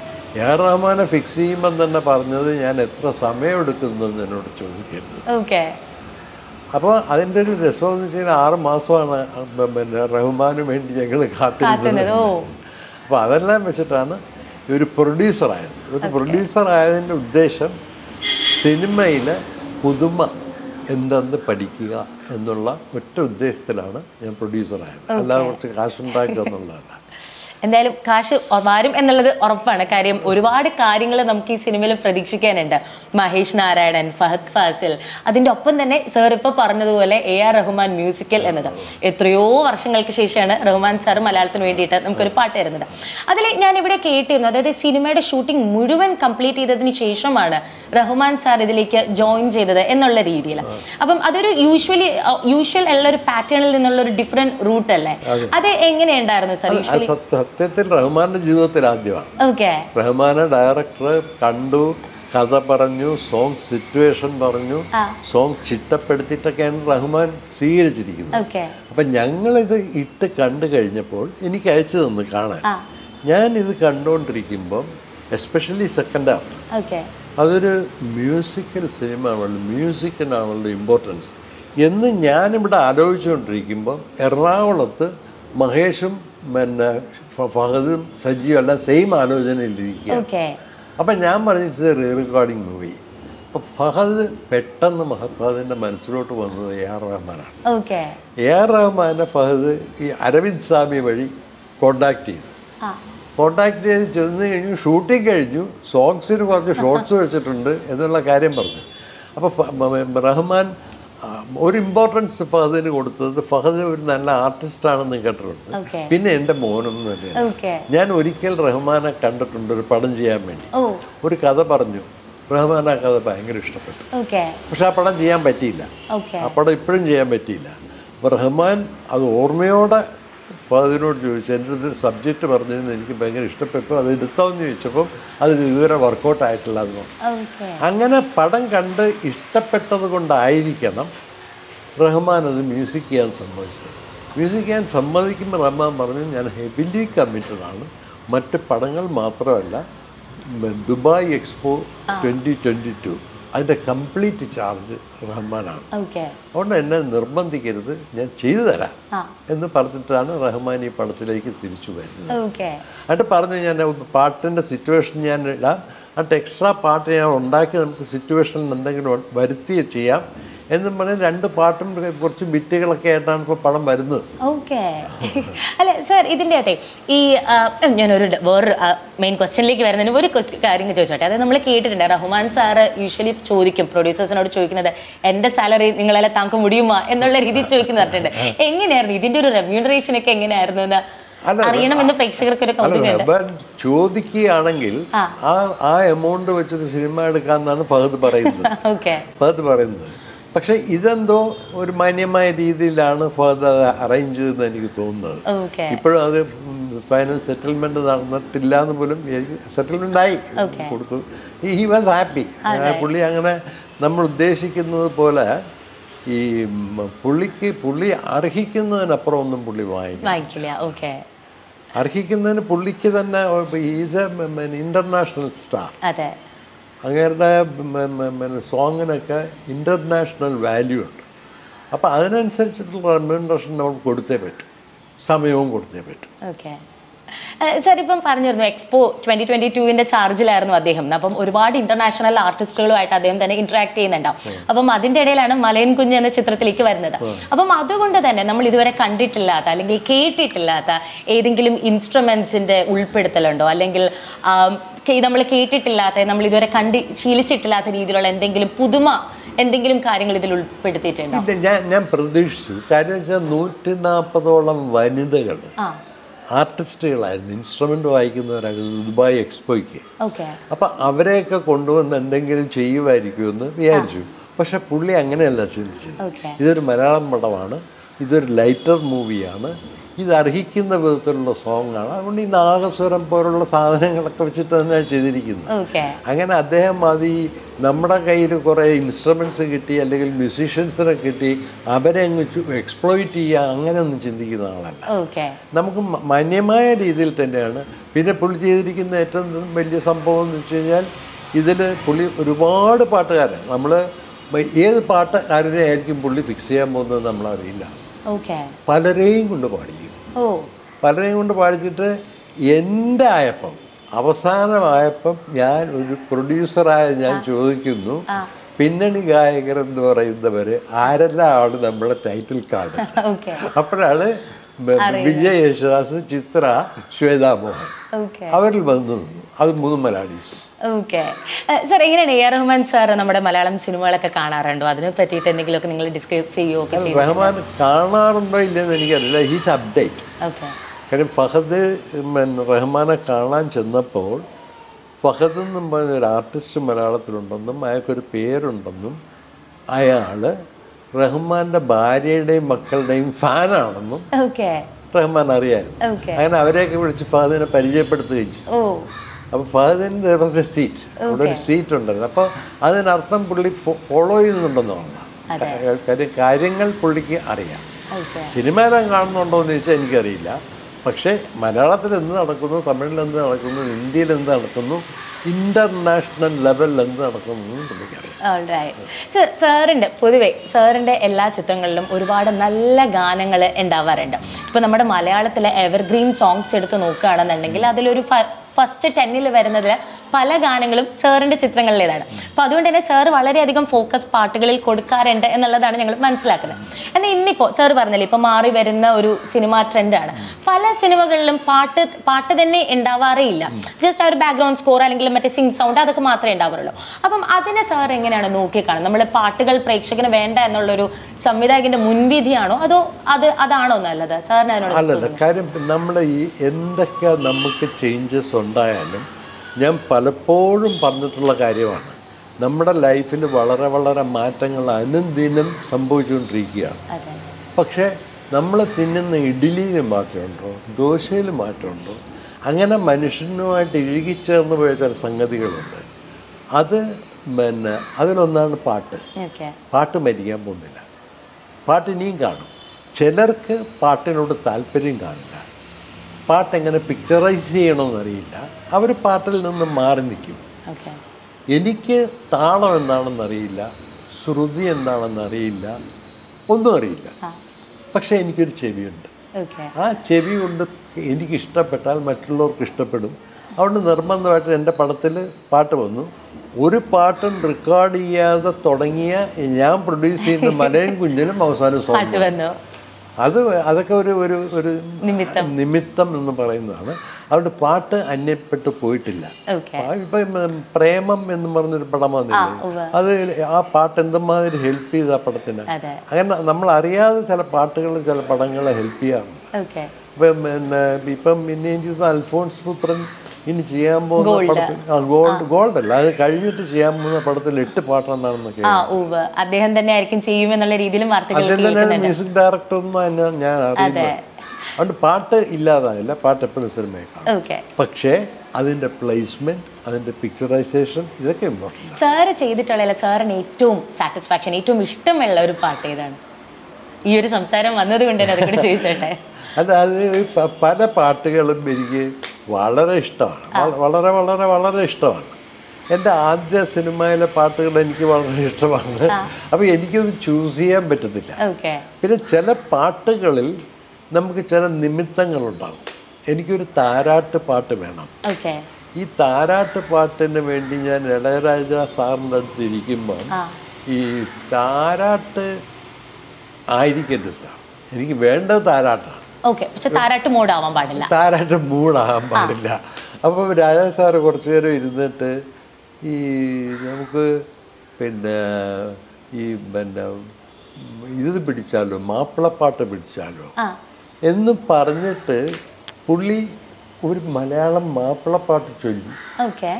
എ ആർ റഹ്മാനെ ഫിക്സ് ചെയ്യുമ്പം തന്നെ പറഞ്ഞത് ഞാൻ എത്ര സമയമെടുക്കുന്നു എന്ന് എന്നോട് ചോദിക്കരുത് ഓക്കെ അപ്പോൾ അതിൻ്റെ ഒരു രസം എന്ന് വെച്ച് കഴിഞ്ഞാൽ ആറ് മാസമാണ് പിന്നെ റഹ്മാന് വേണ്ടി ഞങ്ങൾ കാത്തിരുന്നത് കാത്തുന്നത് ഓ അപ്പോൾ അതെല്ലാം വെച്ചിട്ടാണ് ഒരു പ്രൊഡ്യൂസറായത് ഒരു പ്രൊഡ്യൂസർ ആയതിൻ്റെ ഉദ്ദേശം സിനിമയിലെ പുതുമ എന്തെന്ന് പഠിക്കുക എന്നുള്ള ഒറ്റ ഉദ്ദേശത്തിലാണ് ഞാൻ പ്രൊഡ്യൂസറായത് അല്ലാതെ കുറച്ച് കാശുണ്ടാക്കുക എന്നുള്ളതല്ല എന്തായാലും കാശ് വരും എന്നുള്ളത് ഉറപ്പാണ് കാര്യം ഒരുപാട് കാര്യങ്ങൾ നമുക്ക് ഈ സിനിമയിൽ പ്രതീക്ഷിക്കാനുണ്ട് മഹേഷ് നാരായണൻ ഫഹദ് ഫാസിൽ അതിൻ്റെ ഒപ്പം തന്നെ സാർ ഇപ്പോൾ പറഞ്ഞതുപോലെ എ ആർ റഹ്മാൻ മ്യൂസിക്കൽ എന്നത് എത്രയോ വർഷങ്ങൾക്ക് ശേഷമാണ് റഹ്മാൻ സാർ മലയാളത്തിന് വേണ്ടിയിട്ട് നമുക്കൊരു പാട്ട് തരുന്നത് അതിൽ ഞാൻ ഇവിടെ കേട്ടിരുന്നു അതായത് സിനിമയുടെ ഷൂട്ടിംഗ് മുഴുവൻ കംപ്ലീറ്റ് ചെയ്തതിന് ശേഷമാണ് റഹ്മാൻ സാർ ഇതിലേക്ക് ജോയിൻ ചെയ്തത് എന്നുള്ള രീതിയിൽ അപ്പം അതൊരു യൂഷ്വലി യൂഷ്വൽ ഉള്ള ഒരു പാറ്റേണിൽ നിന്നുള്ള ഒരു ഡിഫറെന്റ് റൂട്ട് അല്ലേ അത് എങ്ങനെയുണ്ടായിരുന്നു സാർ ആ യൂഷ്വലി സത്യ- സത്യത്തിൽ റഹ്മാന്റെ ജീവിതത്തിൽ ആദ്യമാണ് ഓക്കെ റഹ്മാനെ ഡയറക്ടർ കണ്ടു കഥ പറഞ്ഞു സോങ് സിറ്റുവേഷൻ പറഞ്ഞു ആ. സോങ് ചിട്ടപ്പെടുത്തിയിട്ടൊക്കെയാണ് റഹ്മാൻ സ്വീകരിച്ചിരിക്കുന്നത് ഓക്കെ അപ്പം ഞങ്ങളിത് ഇട്ട് കണ്ടു കഴിഞ്ഞപ്പോൾ എനിക്ക് അയച്ചു തന്നു കാണാൻ ആ ഞാൻ ഇത് കണ്ടുകൊണ്ടിരിക്കുമ്പം എസ്പെഷ്യലി സെക്കൻഡ് ഹാഫ് ഓക്കെ അതൊരു മ്യൂസിക്കൽ സിനിമ ആണല്ലോ മ്യൂസിക്കിനാണല്ലോ ഇമ്പോർട്ടൻസ് എന്ന് ഞാനിവിടെ ആലോചിച്ചുകൊണ്ടിരിക്കുമ്പം എറണാകുളത്ത് മഹേഷും പിന്നെ ഫ- ഫഹദും സജിയും എല്ലാം സെയിം ആലോചനയിലിരിക്കുക ഓക്കെ അപ്പം ഞാൻ പറഞ്ഞു ഇറ്റ്സ് റീ റെക്കോർഡിംഗ് മൂവി അപ്പോൾ ഫഹദ് പെട്ടെന്ന് ഫഹദിൻ്റെ മനസ്സിലോട്ട് വന്നത് എ ആർ റഹ്മാനാണ് ഓക്കെ എ ആർ റഹ്മാനെ ഫഹദ് ഈ അരവിന്ദ് സ്വാമി വഴി കോണ്ടാക്ട് ചെയ്തു ആ കോണ്ടാക്ട് ചെയ്ത് ചെന്ന് കഴിഞ്ഞു ഷൂട്ടിംഗ് കഴിഞ്ഞു സോങ്സിന് കുറച്ച് ഷോർട്സ് വെച്ചിട്ടുണ്ട് എന്നുള്ള കാര്യം പറഞ്ഞു അപ്പോൾ ഫ- മ- റഹ്മാൻ ആ, ഒരു ഇമ്പോർട്ടൻസ് ഫഹദിന് കൊടുത്തത് ഫഹദ് ഒരു നല്ല ആർട്ടിസ്റ്റാണെന്ന് കേട്ടിട്ടുണ്ട് Okay. പിന്നെ എൻ്റെ മോനൊന്നും തന്നെയാണ് ഓക്കെ ഞാൻ ഒരിക്കൽ റഹ്മാനെ കണ്ടിട്ടുണ്ട് ഒരു പടം ചെയ്യാൻ വേണ്ടി ഓ ഒരു കഥ പറഞ്ഞു റഹ്മാൻ ആ കഥ ഭയങ്കര ഇഷ്ടപ്പെട്ടു ഓക്കെ പക്ഷെ ആ പടം ചെയ്യാൻ പറ്റിയില്ല ഓക്കെ ആ പടം ഇപ്പോഴും ചെയ്യാൻ പറ്റിയില്ല അപ്പോൾ റഹ്മാൻ അത് ഓർമ്മയോടെ ഫാദിനോട് ചോദിച്ചു എൻ്റെ ഒരു സബ്ജക്റ്റ് പറഞ്ഞതിന് എനിക്ക് ഭയങ്കര ഇഷ്ടപ്പെട്ടു അത് എടുത്തോന്ന് ചോദിച്ചപ്പം അത് ഇതുവരെ വർക്കൗട്ട് ആയിട്ടില്ല എന്ന് പറഞ്ഞു ഓക്കെ അങ്ങനെ പടം കണ്ട് ഇഷ്ടപ്പെട്ടത് കൊണ്ടായിരിക്കണം റഹ്മാൻ അത് മ്യൂസിക് ചെയ്യാൻ സമ്മതിച്ചത് മ്യൂസിക് ചെയ്യാൻ സമ്മതിക്കുമ്പോൾ റഹ്മാൻ പറഞ്ഞു ഞാൻ ഹെവിലി കമ്മിറ്റഡ് ആണ് മറ്റ് പടങ്ങൾ മാത്രമല്ല ഉം, Dubai expo twenty twenty two അതിൻ്റെ കംപ്ലീറ്റ് ചാർജ് റഹ്മാനാണ് ഓക്കെ അതുകൊണ്ട് എന്നെ നിർബന്ധിക്കരുത് ഞാൻ ചെയ്തു തരാം ആ എന്ന് പറഞ്ഞിട്ടാണ് റഹ്മാൻ ഈ പടത്തിലേക്ക് തിരിച്ചു വരുന്നത് ഓക്കെ എന്നിട്ട് പറഞ്ഞു ഞാൻ പാട്ടിൻ്റെ സിറ്റുവേഷൻ ഞാൻ ഇടാം എന്നിട്ട് എക്സ്ട്രാ പാട്ട് ഞാൻ ഉണ്ടാക്കി നമുക്ക് സിറ്റുവേഷനിൽ എന്തെങ്കിലും ഉ- വരുത്തി ചെയ്യാം എന്നും പറഞ്ഞ് രണ്ട് പാട്ടും കുറച്ച് ബിറ്റുകളൊക്കെ ആയിട്ടാണ് ഇപ്പോൾ പടം വരുന്നത് ഓക്കെ അല്ല സർ ഇതിൻ്റെ അകത്തെ ഈ ആ, ഞാനൊരു ഡ- വേറൊരു മെയിൻ ക്വസ്റ്റ്യനിലേക്ക് വരുന്നതിന് ഒരു ക്വസ്റ്റ്യൻ കാര്യം ചോദിച്ചോട്ടെ അത് നമ്മൾ കേട്ടിട്ടുണ്ട് റഹ്മാൻ സാറ് യൂഷ്വലി ചോദിക്കും പ്രൊഡ്യൂസേഴ്സിനോട് ചോദിക്കുന്നത് എൻ്റെ സാലറി നിങ്ങളെല്ലാം താങ്ക മുടിയുമോ എന്നുള്ള രീതിയിൽ ചോദിക്കുന്ന പറഞ്ഞിട്ടുണ്ട് എങ്ങനെയായിരുന്നു ഇതിൻ്റെ ഒരു റെമ്യൂണറേഷൻ ഒക്കെ എങ്ങനെയായിരുന്നു എന്ന് അല്ല, അറിയണമെന്ന് പ്രേക്ഷകർക്ക് ഒരു കൗതുകമുണ്ട് റബ്ബർ ചോദിക്കുകയാണെങ്കിൽ ആ. ആ ആ എമൗണ്ട് വെച്ചൊരു സിനിമ എടുക്കാമെന്നാണ് ഫഹദ് പറയുന്നത് ഓക്കെ ഫഹദ് പറയുന്നത് പക്ഷേ ഇതെന്തോ ഒരു മാന്യമായ രീതിയിലാണ് ഫഹദ് അത് അറേഞ്ച് ചെയ്തെന്ന് എനിക്ക് തോന്നുന്നത് ഓക്കെ ഇപ്പോഴും അത് ഫൈനൽ സെറ്റിൽമെന്റ് നടന്നിട്ടില്ല എന്ന് പോലും സെറ്റിൽമെന്റ് ആയി Okay. കൊടുത്തു ഹി വാസ് ഹാപ്പി പുള്ളി അങ്ങനെ നമ്മൾ ഉദ്ദേശിക്കുന്നത് പോലെ ഈ ഉം, പുള്ളിക്ക് പുള്ളി അർഹിക്കുന്നതിനപ്പുറം ഒന്നും പുള്ളി വാങ്ങിക്കും വായിക്കില്ല ഓക്കെ അർഹിക്കുന്നതിന് പുള്ളിക്ക് തന്നെ ഈസ് എ ഇന്റർനാഷണൽ സ്റ്റാർ അതെ അങ്ങേരുടെ സോങ്ങിനൊക്കെ ഇൻ്റർനാഷണൽ വാല്യൂ ഉണ്ട് അപ്പോൾ അതിനനുസരിച്ചിട്ടുള്ള റെമ്യൂണറേഷൻ നമ്മൾ കൊടുത്തേ പറ്റും സമയവും കൊടുത്തേ പറ്റും ഓക്കെ സാർ ഇപ്പം പറഞ്ഞിരുന്നു എക്സ്പോ ട്വന്റി ട്വന്റി ടുവിന്റെ ചാർജിലായിരുന്നു അദ്ദേഹം അപ്പം ഒരുപാട് ഇന്റർനാഷണൽ ആർട്ടിസ്റ്റുകളുമായിട്ട് അദ്ദേഹം തന്നെ ഇന്ററാക്ട് ചെയ്യുന്നുണ്ടാവും അപ്പം അതിന്റെ ഇടയിലാണ് മലയൻ കുഞ്ഞ് എന്ന ചിത്രത്തിലേക്ക് വരുന്നത് അപ്പം അതുകൊണ്ട് തന്നെ നമ്മൾ ഇതുവരെ കണ്ടിട്ടില്ലാത്ത അല്ലെങ്കിൽ കേട്ടിട്ടില്ലാത്ത ഏതെങ്കിലും ഇൻസ്ട്രുമെന്റ്സിന്റെ ഉൾപ്പെടുത്തലുണ്ടോ അല്ലെങ്കിൽ നമ്മൾ കേട്ടിട്ടില്ലാത്ത നമ്മൾ ഇതുവരെ കണ്ടി ശീലിച്ചിട്ടില്ലാത്ത രീതിയിലുള്ള എന്തെങ്കിലും പുതുമ എന്തെങ്കിലും കാര്യങ്ങൾ ഇതിൽ ഉൾപ്പെടുത്തിയിട്ടുണ്ടോ ഇല്ല ഞാൻ ഞാൻ പ്രതീക്ഷിച്ചു കാര്യം വെച്ചാൽ നൂറ്റി നാൽപ്പതോളം വനിതകൾ ആ ആർട്ടിസ്റ്റുകളായിരുന്നു ഇൻസ്ട്രുമെൻ്റ് വായിക്കുന്നവരായിരുന്നു ദുബായ് എക്സ്പോയ്ക്ക് ഓക്കെ അപ്പം അവരെയൊക്കെ കൊണ്ടുവന്ന് എന്തെങ്കിലും ചെയ്യുമായിരിക്കുമെന്ന് വിചാരിച്ചു പക്ഷെ പുള്ളി അങ്ങനെയല്ല ചിന്തിച്ചത് ഓക്കെ ഇതൊരു മലയാളം പടമാണ് ഇതൊരു ലൈറ്റർ മൂവിയാണ് ഇത് അർഹിക്കുന്ന വിധത്തിലുള്ള സോങ്ങാണ് അതുകൊണ്ട് ഈ നാഗസ്വരം പോലുള്ള സാധനങ്ങളൊക്കെ വെച്ചിട്ട് തന്നെയാണ് ചെയ്തിരിക്കുന്നത് ഓക്കെ അങ്ങനെ അദ്ദേഹം അത് ഈ നമ്മുടെ കയ്യിൽ കുറേ ഇൻസ്ട്രുമെൻറ്റ്സ് കിട്ടി അല്ലെങ്കിൽ മ്യൂസീഷ്യൻസിനെ കിട്ടി അവരെ അങ്ങ് എക്സ്പ്ലോയിറ്റ് ചെയ്യുക അങ്ങനെയൊന്നും ചിന്തിക്കുന്ന ആളല്ല ഓക്കെ നമുക്ക് മ- മാന്യമായ രീതിയിൽ തന്നെയാണ് പിന്നെ പുള്ളി ചെയ്തിരിക്കുന്ന ഏറ്റവും വലിയ സംഭവം എന്ന് വെച്ച് കഴിഞ്ഞാൽ ഇതിൽ പുള്ളി ഒരുപാട് പാട്ടുകാരാണ് നമ്മൾ ഏത് പാട്ടുകാരനെ ആയിരിക്കും പുള്ളി ഫിക്സ് ചെയ്യാൻ പോകുന്നത് നമ്മളറിയില്ല ഓക്കെ പലരെയും കൊണ്ട് പാടിക്കും ഓ പലരെയും കൊണ്ട് പാടിച്ചിട്ട് എൻ്റെ ആയപ്പം അവസാനമായപ്പം ഞാൻ ഒരു പ്രൊഡ്യൂസറായ ഞാൻ ചോദിക്കുന്നു പിന്നണി ഗായകർ എന്ന് പറയുന്നവർ ആരെല്ലാമാണ് നമ്മുടെ ടൈറ്റിൽ കാർഡ് ഓക്കെ അപ്പോഴാണ് ബ- വിജയ് യേശുദാസ് ചിത്ര ശ്വേതാ മോഹൻ ഓക്കെ അവരിൽ വന്നു നിന്നു അത് മൂന്ന് മലയാളീസ് ഓക്കെ സാർ എങ്ങനെയാണ് എ ആർ റഹ്മാൻ സാർ നമ്മുടെ മലയാളം സിനിമകളൊക്കെ കാണാറുണ്ടോ അതിനെ പറ്റിയിട്ട് എന്തെങ്കിലുമൊക്കെ നിങ്ങൾ ഡിസ്കസ് ചെയ്യുകയോ ഒക്കെ ചെയ്യും റഹ്മാൻ കാണാറുണ്ടോ ഇല്ലെന്ന് എനിക്കറിയില്ല ഹീസ് അപ്ഡേറ്റ് ഓക്കെ കാര്യം ഫഹദ് പിന്നെ റഹ്മാനെ കാണാൻ ചെന്നപ്പോൾ ഫഹദ് എന്നും പറഞ്ഞ ഒരു ആർട്ടിസ്റ്റ് മലയാളത്തിലുണ്ടെന്നും അയാൾക്കൊരു പേരുണ്ടെന്നും അയാൾ റഹ്മാൻ്റെ ഭാര്യയുടെയും മക്കളുടെയും ഫാനാണെന്നും ഓക്കെ റഹ്മാൻ അറിയായിരുന്നു ഓക്കെ അങ്ങനെ അവരെയൊക്കെ വിളിച്ച് ഫഹദിനെ പരിചയപ്പെടുത്തുകയും ചെയ്തു ഓ അപ്പോൾ ഫഹദിന് എ സീറ്റ് അവിടെ ഒരു സീറ്റ് ഉണ്ടായിരുന്നു അപ്പോൾ അതിനർത്ഥം പുള്ളി ഫോളോ ചെയ്യുന്നുണ്ടെന്നാണ് കാര്യം കാര്യങ്ങൾ പുള്ളിക്ക് അറിയാം ഓക്കെ സിനിമയിലും കാണുന്നുണ്ടോ എന്ന് ചോദിച്ചാൽ എനിക്കറിയില്ല പക്ഷേ മലയാളത്തിൽ എന്ത് നടക്കുന്നു തമിഴിൽ എന്ത് നടക്കുന്നു ഹിന്ദിയിൽ എന്ത് നടക്കുന്നു ഇൻ്റർനാഷണൽ ലെവലിൽ എന്ത് നടക്കുന്നു എന്നും പുള്ളിക്കറിയാം സാറിൻ്റെ പൊതുവെ സാറിൻ്റെ എല്ലാ ചിത്രങ്ങളിലും ഒരുപാട് നല്ല ഗാനങ്ങൾ ഉണ്ടാവാറുണ്ട് ഇപ്പോൾ നമ്മുടെ മലയാളത്തിലെ എവർഗ്രീൻ സോങ്സ് എടുത്ത് നോക്കുകയാണെന്നുണ്ടെങ്കിൽ അതിലൊരു ഫസ്റ്റ് ടെന്നിൽ വരുന്നതിൽ പല ഗാനങ്ങളും സാറിന്റെ ചിത്രങ്ങളിലേതാണ് അപ്പൊ അതുകൊണ്ട് തന്നെ സാർ വളരെയധികം ഫോക്കസ് പാട്ടുകളിൽ കൊടുക്കാറുണ്ട് എന്നുള്ളതാണ് ഞങ്ങൾ മനസ്സിലാക്കുന്നത് എന്നാൽ ഇന്നിപ്പോ സാർ പറഞ്ഞില്ലേ ഇപ്പൊ മാറി വരുന്ന ഒരു സിനിമ ട്രെൻഡാണ് പല സിനിമകളിലും പാട്ട് പാട്ട് തന്നെ ഉണ്ടാവാറേ ഇല്ല ജസ്റ്റ് ആ ഒരു ബാക്ക്ഗ്രൗണ്ട് സ്കോർ അല്ലെങ്കിൽ മറ്റേ സിംഗ് സൗണ്ട് അതൊക്കെ മാത്രമേ ഉണ്ടാവാറുള്ളൂ അപ്പം അതിനെ സാർ എങ്ങനെയാണ് നോക്കിക്കാണുന്നത് നമ്മൾ പാട്ടുകൾ പ്രേക്ഷകന് വേണ്ട എന്നുള്ളൊരു സംവിധായകന്റെ മുൻവിധിയാണോ അതോ അത് അതാണോ നല്ലത് സാറിന് അതിനോട് അല്ലല്ല കാര്യം നമ്മൾ ഈ എന്തൊക്കെ നമുക്ക് ചേഞ്ചസ് ഉണ്ടായാലും ഞാൻ പലപ്പോഴും പറഞ്ഞിട്ടുള്ള കാര്യമാണ് നമ്മുടെ ലൈഫിൽ വളരെ വളരെ മാറ്റങ്ങൾ അനുദിനം സംഭവിച്ചുകൊണ്ടിരിക്കുകയാണ് അതെ പക്ഷേ നമ്മൾ തിന്നുന്ന ഇഡ്ഡലിയിൽ മാറ്റമുണ്ടോ ദോശയിൽ മാറ്റമുണ്ടോ അങ്ങനെ മനുഷ്യനുമായിട്ട് ഇഴുകിച്ചേർന്ന് പോയ ചില സംഗതികളുണ്ട് അത് പിന്നെ അതിലൊന്നാണ് പാട്ട് ഓക്കെ പാട്ട് മരിക്കാൻ പോകുന്നില്ല പാട്ട് ഇനിയും കാണും ചിലർക്ക് പാട്ടിനോട് താല്പര്യം കാണില്ല പാട്ട് എങ്ങനെ പിക്ചറൈസ് ചെയ്യണമെന്നറിയില്ല അവർ പാട്ടിൽ നിന്ന് മാറി നിൽക്കും ഓക്കെ എനിക്ക് താളം എന്താണെന്നറിയില്ല ശ്രുതി എന്താണെന്നറിയില്ല ഒന്നും അറിയില്ല പക്ഷേ എനിക്കൊരു ചെവിയുണ്ട് ഓക്കെ ആ ചെവി കൊണ്ട് എനിക്ക് ഇഷ്ടപ്പെട്ടാൽ മറ്റുള്ളവർക്ക് ഇഷ്ടപ്പെടും അതുകൊണ്ട് നിർബന്ധമായിട്ട് എൻ്റെ പടത്തിൽ പാട്ട് വന്നു ഒരു പാട്ടും റെക്കോർഡ് ചെയ്യാതെ തുടങ്ങിയ ഞാൻ പ്രൊഡ്യൂസ് ചെയ്യുന്ന മലയും കുഞ്ഞിലും അവസാനം സോങ് പാട്ട് വന്നു അത് അതൊക്കെ ഒരു ഒരു ഒരു നിമിത്തം. നിമിത്തം എന്ന് പറയുന്നതാണ് അതുകൊണ്ട് പാട്ട് അന്യപ്പെട്ടു പോയിട്ടില്ല ഓക്കെ ആ, ഇപ്പം ഉം, പ്രേമം എന്ന് പറഞ്ഞൊരു പടം വന്നില്ലേ ഉവ്വ്. അത് ആ പാട്ട് എന്തുമാതിരി ഹെൽപ്പ് ചെയ്ത ആ പടത്തിന് അതെ അങ്ങനെ നമ്മൾ അറിയാതെ ചില പാട്ടുകൾ ചില പടങ്ങളെ ഹെൽപ്പ് ചെയ്യാറുണ്ട് ഓക്കെ ഇപ്പം പിന്നെ ഇപ്പം പിന്നെ എനിക്ക് തോന്നുന്നു അൽഫോൺസ് പുത്രൻ ഇനി ചെയ്യാൻ പോകുന്ന പടത്തിൽ ആ ഗോൾഡ് ഗോൾഡ് അല്ല അത് കഴിഞ്ഞിട്ട് ചെയ്യാൻ പോകുന്ന പടത്തിൽ എട്ട് പാട്ടെന്നാണെന്നൊക്കെ ആ ഉവ് അദ്ദേഹം തന്നെ ആയിരിക്കും ചെയ്യുമെന്നുള്ള രീതിയിലും വാർത്തകൾ അദ്ദേഹം കേൾക്കുന്നുണ്ട് മ്യൂസിക് ഡയറക്ടർ എന്ന് ഞാൻ അറിയുന്നത് അതുകൊണ്ട് പാട്ട് ഇല്ലാതായില്ല പാട്ട് എപ്പോഴും സിനിമയെ കാണും ഓക്കെ പക്ഷേ അതിൻ്റെ പ്ലേസ്മെൻറ്റ് അതിൻ്റെ പിക്ചറൈസേഷൻ ഇതൊക്കെ ഇമ്പോർട്ടൻ്റ് സാറ് ചെയ്തിട്ടുള്ള സാറിന് ഏറ്റവും സാറ്റിസ്ഫാക്ഷൻ ഏറ്റവും ഇഷ്ടമുള്ള ഒരു പാട്ട് ഏതാണ് ഈ ഒരു സംസാരം വന്നത് കൊണ്ട് തന്നെ അതുകൂടെ ചോദിച്ചോട്ടെ അല്ല അത് ഈ പ- പല പാട്ടുകളും എനിക്ക് വളരെ ഇഷ്ടമാണ് വ- വളരെ വളരെ വളരെ ഇഷ്ടമാണ് എൻ്റെ ആദ്യ സിനിമയിലെ പാട്ടുകൾ എനിക്ക് വളരെ ഇഷ്ടമാണ് അപ്പോൾ എനിക്കത് ചൂസ് ചെയ്യാൻ പറ്റത്തില്ല ഓക്കെ പിന്നെ ചില പാട്ടുകളിൽ നമുക്ക് ചില നിമിത്തങ്ങളുണ്ടാകും എനിക്കൊരു താരാട്ട് പാട്ട് വേണം ഓക്കെ ഈ താരാട്ട് പാട്ടിന് വേണ്ടി ഞാൻ ഇളയരാജ സാറിൻ്റെ അടുത്ത് ഇരിക്കുമ്പോൾ ആ ഈ താരാട്ട് ആയിരിക്കരുത് സാർ എനിക്ക് വേണ്ടത് താരാട്ടാണ് ഓക്കെ പക്ഷെ താരാട്ട് മോഡാവാൻ പാടില്ല താരാട്ട് മൂടാകാൻ പാടില്ല അപ്പോൾ രാജാ സാറ് കുറച്ച് നേരം ഇരുന്നിട്ട് ഈ നമുക്ക് പിന്നെ ഈ പിന്നെ ഇത് പിടിച്ചാലോ മാപ്പിളപ്പാട്ട് പിടിച്ചാലോ ആ എന്ന് പറഞ്ഞിട്ട് പുള്ളി ഒരു മലയാളം മാപ്പിളപ്പാട്ട് ചൊല്ലി ഓക്കെ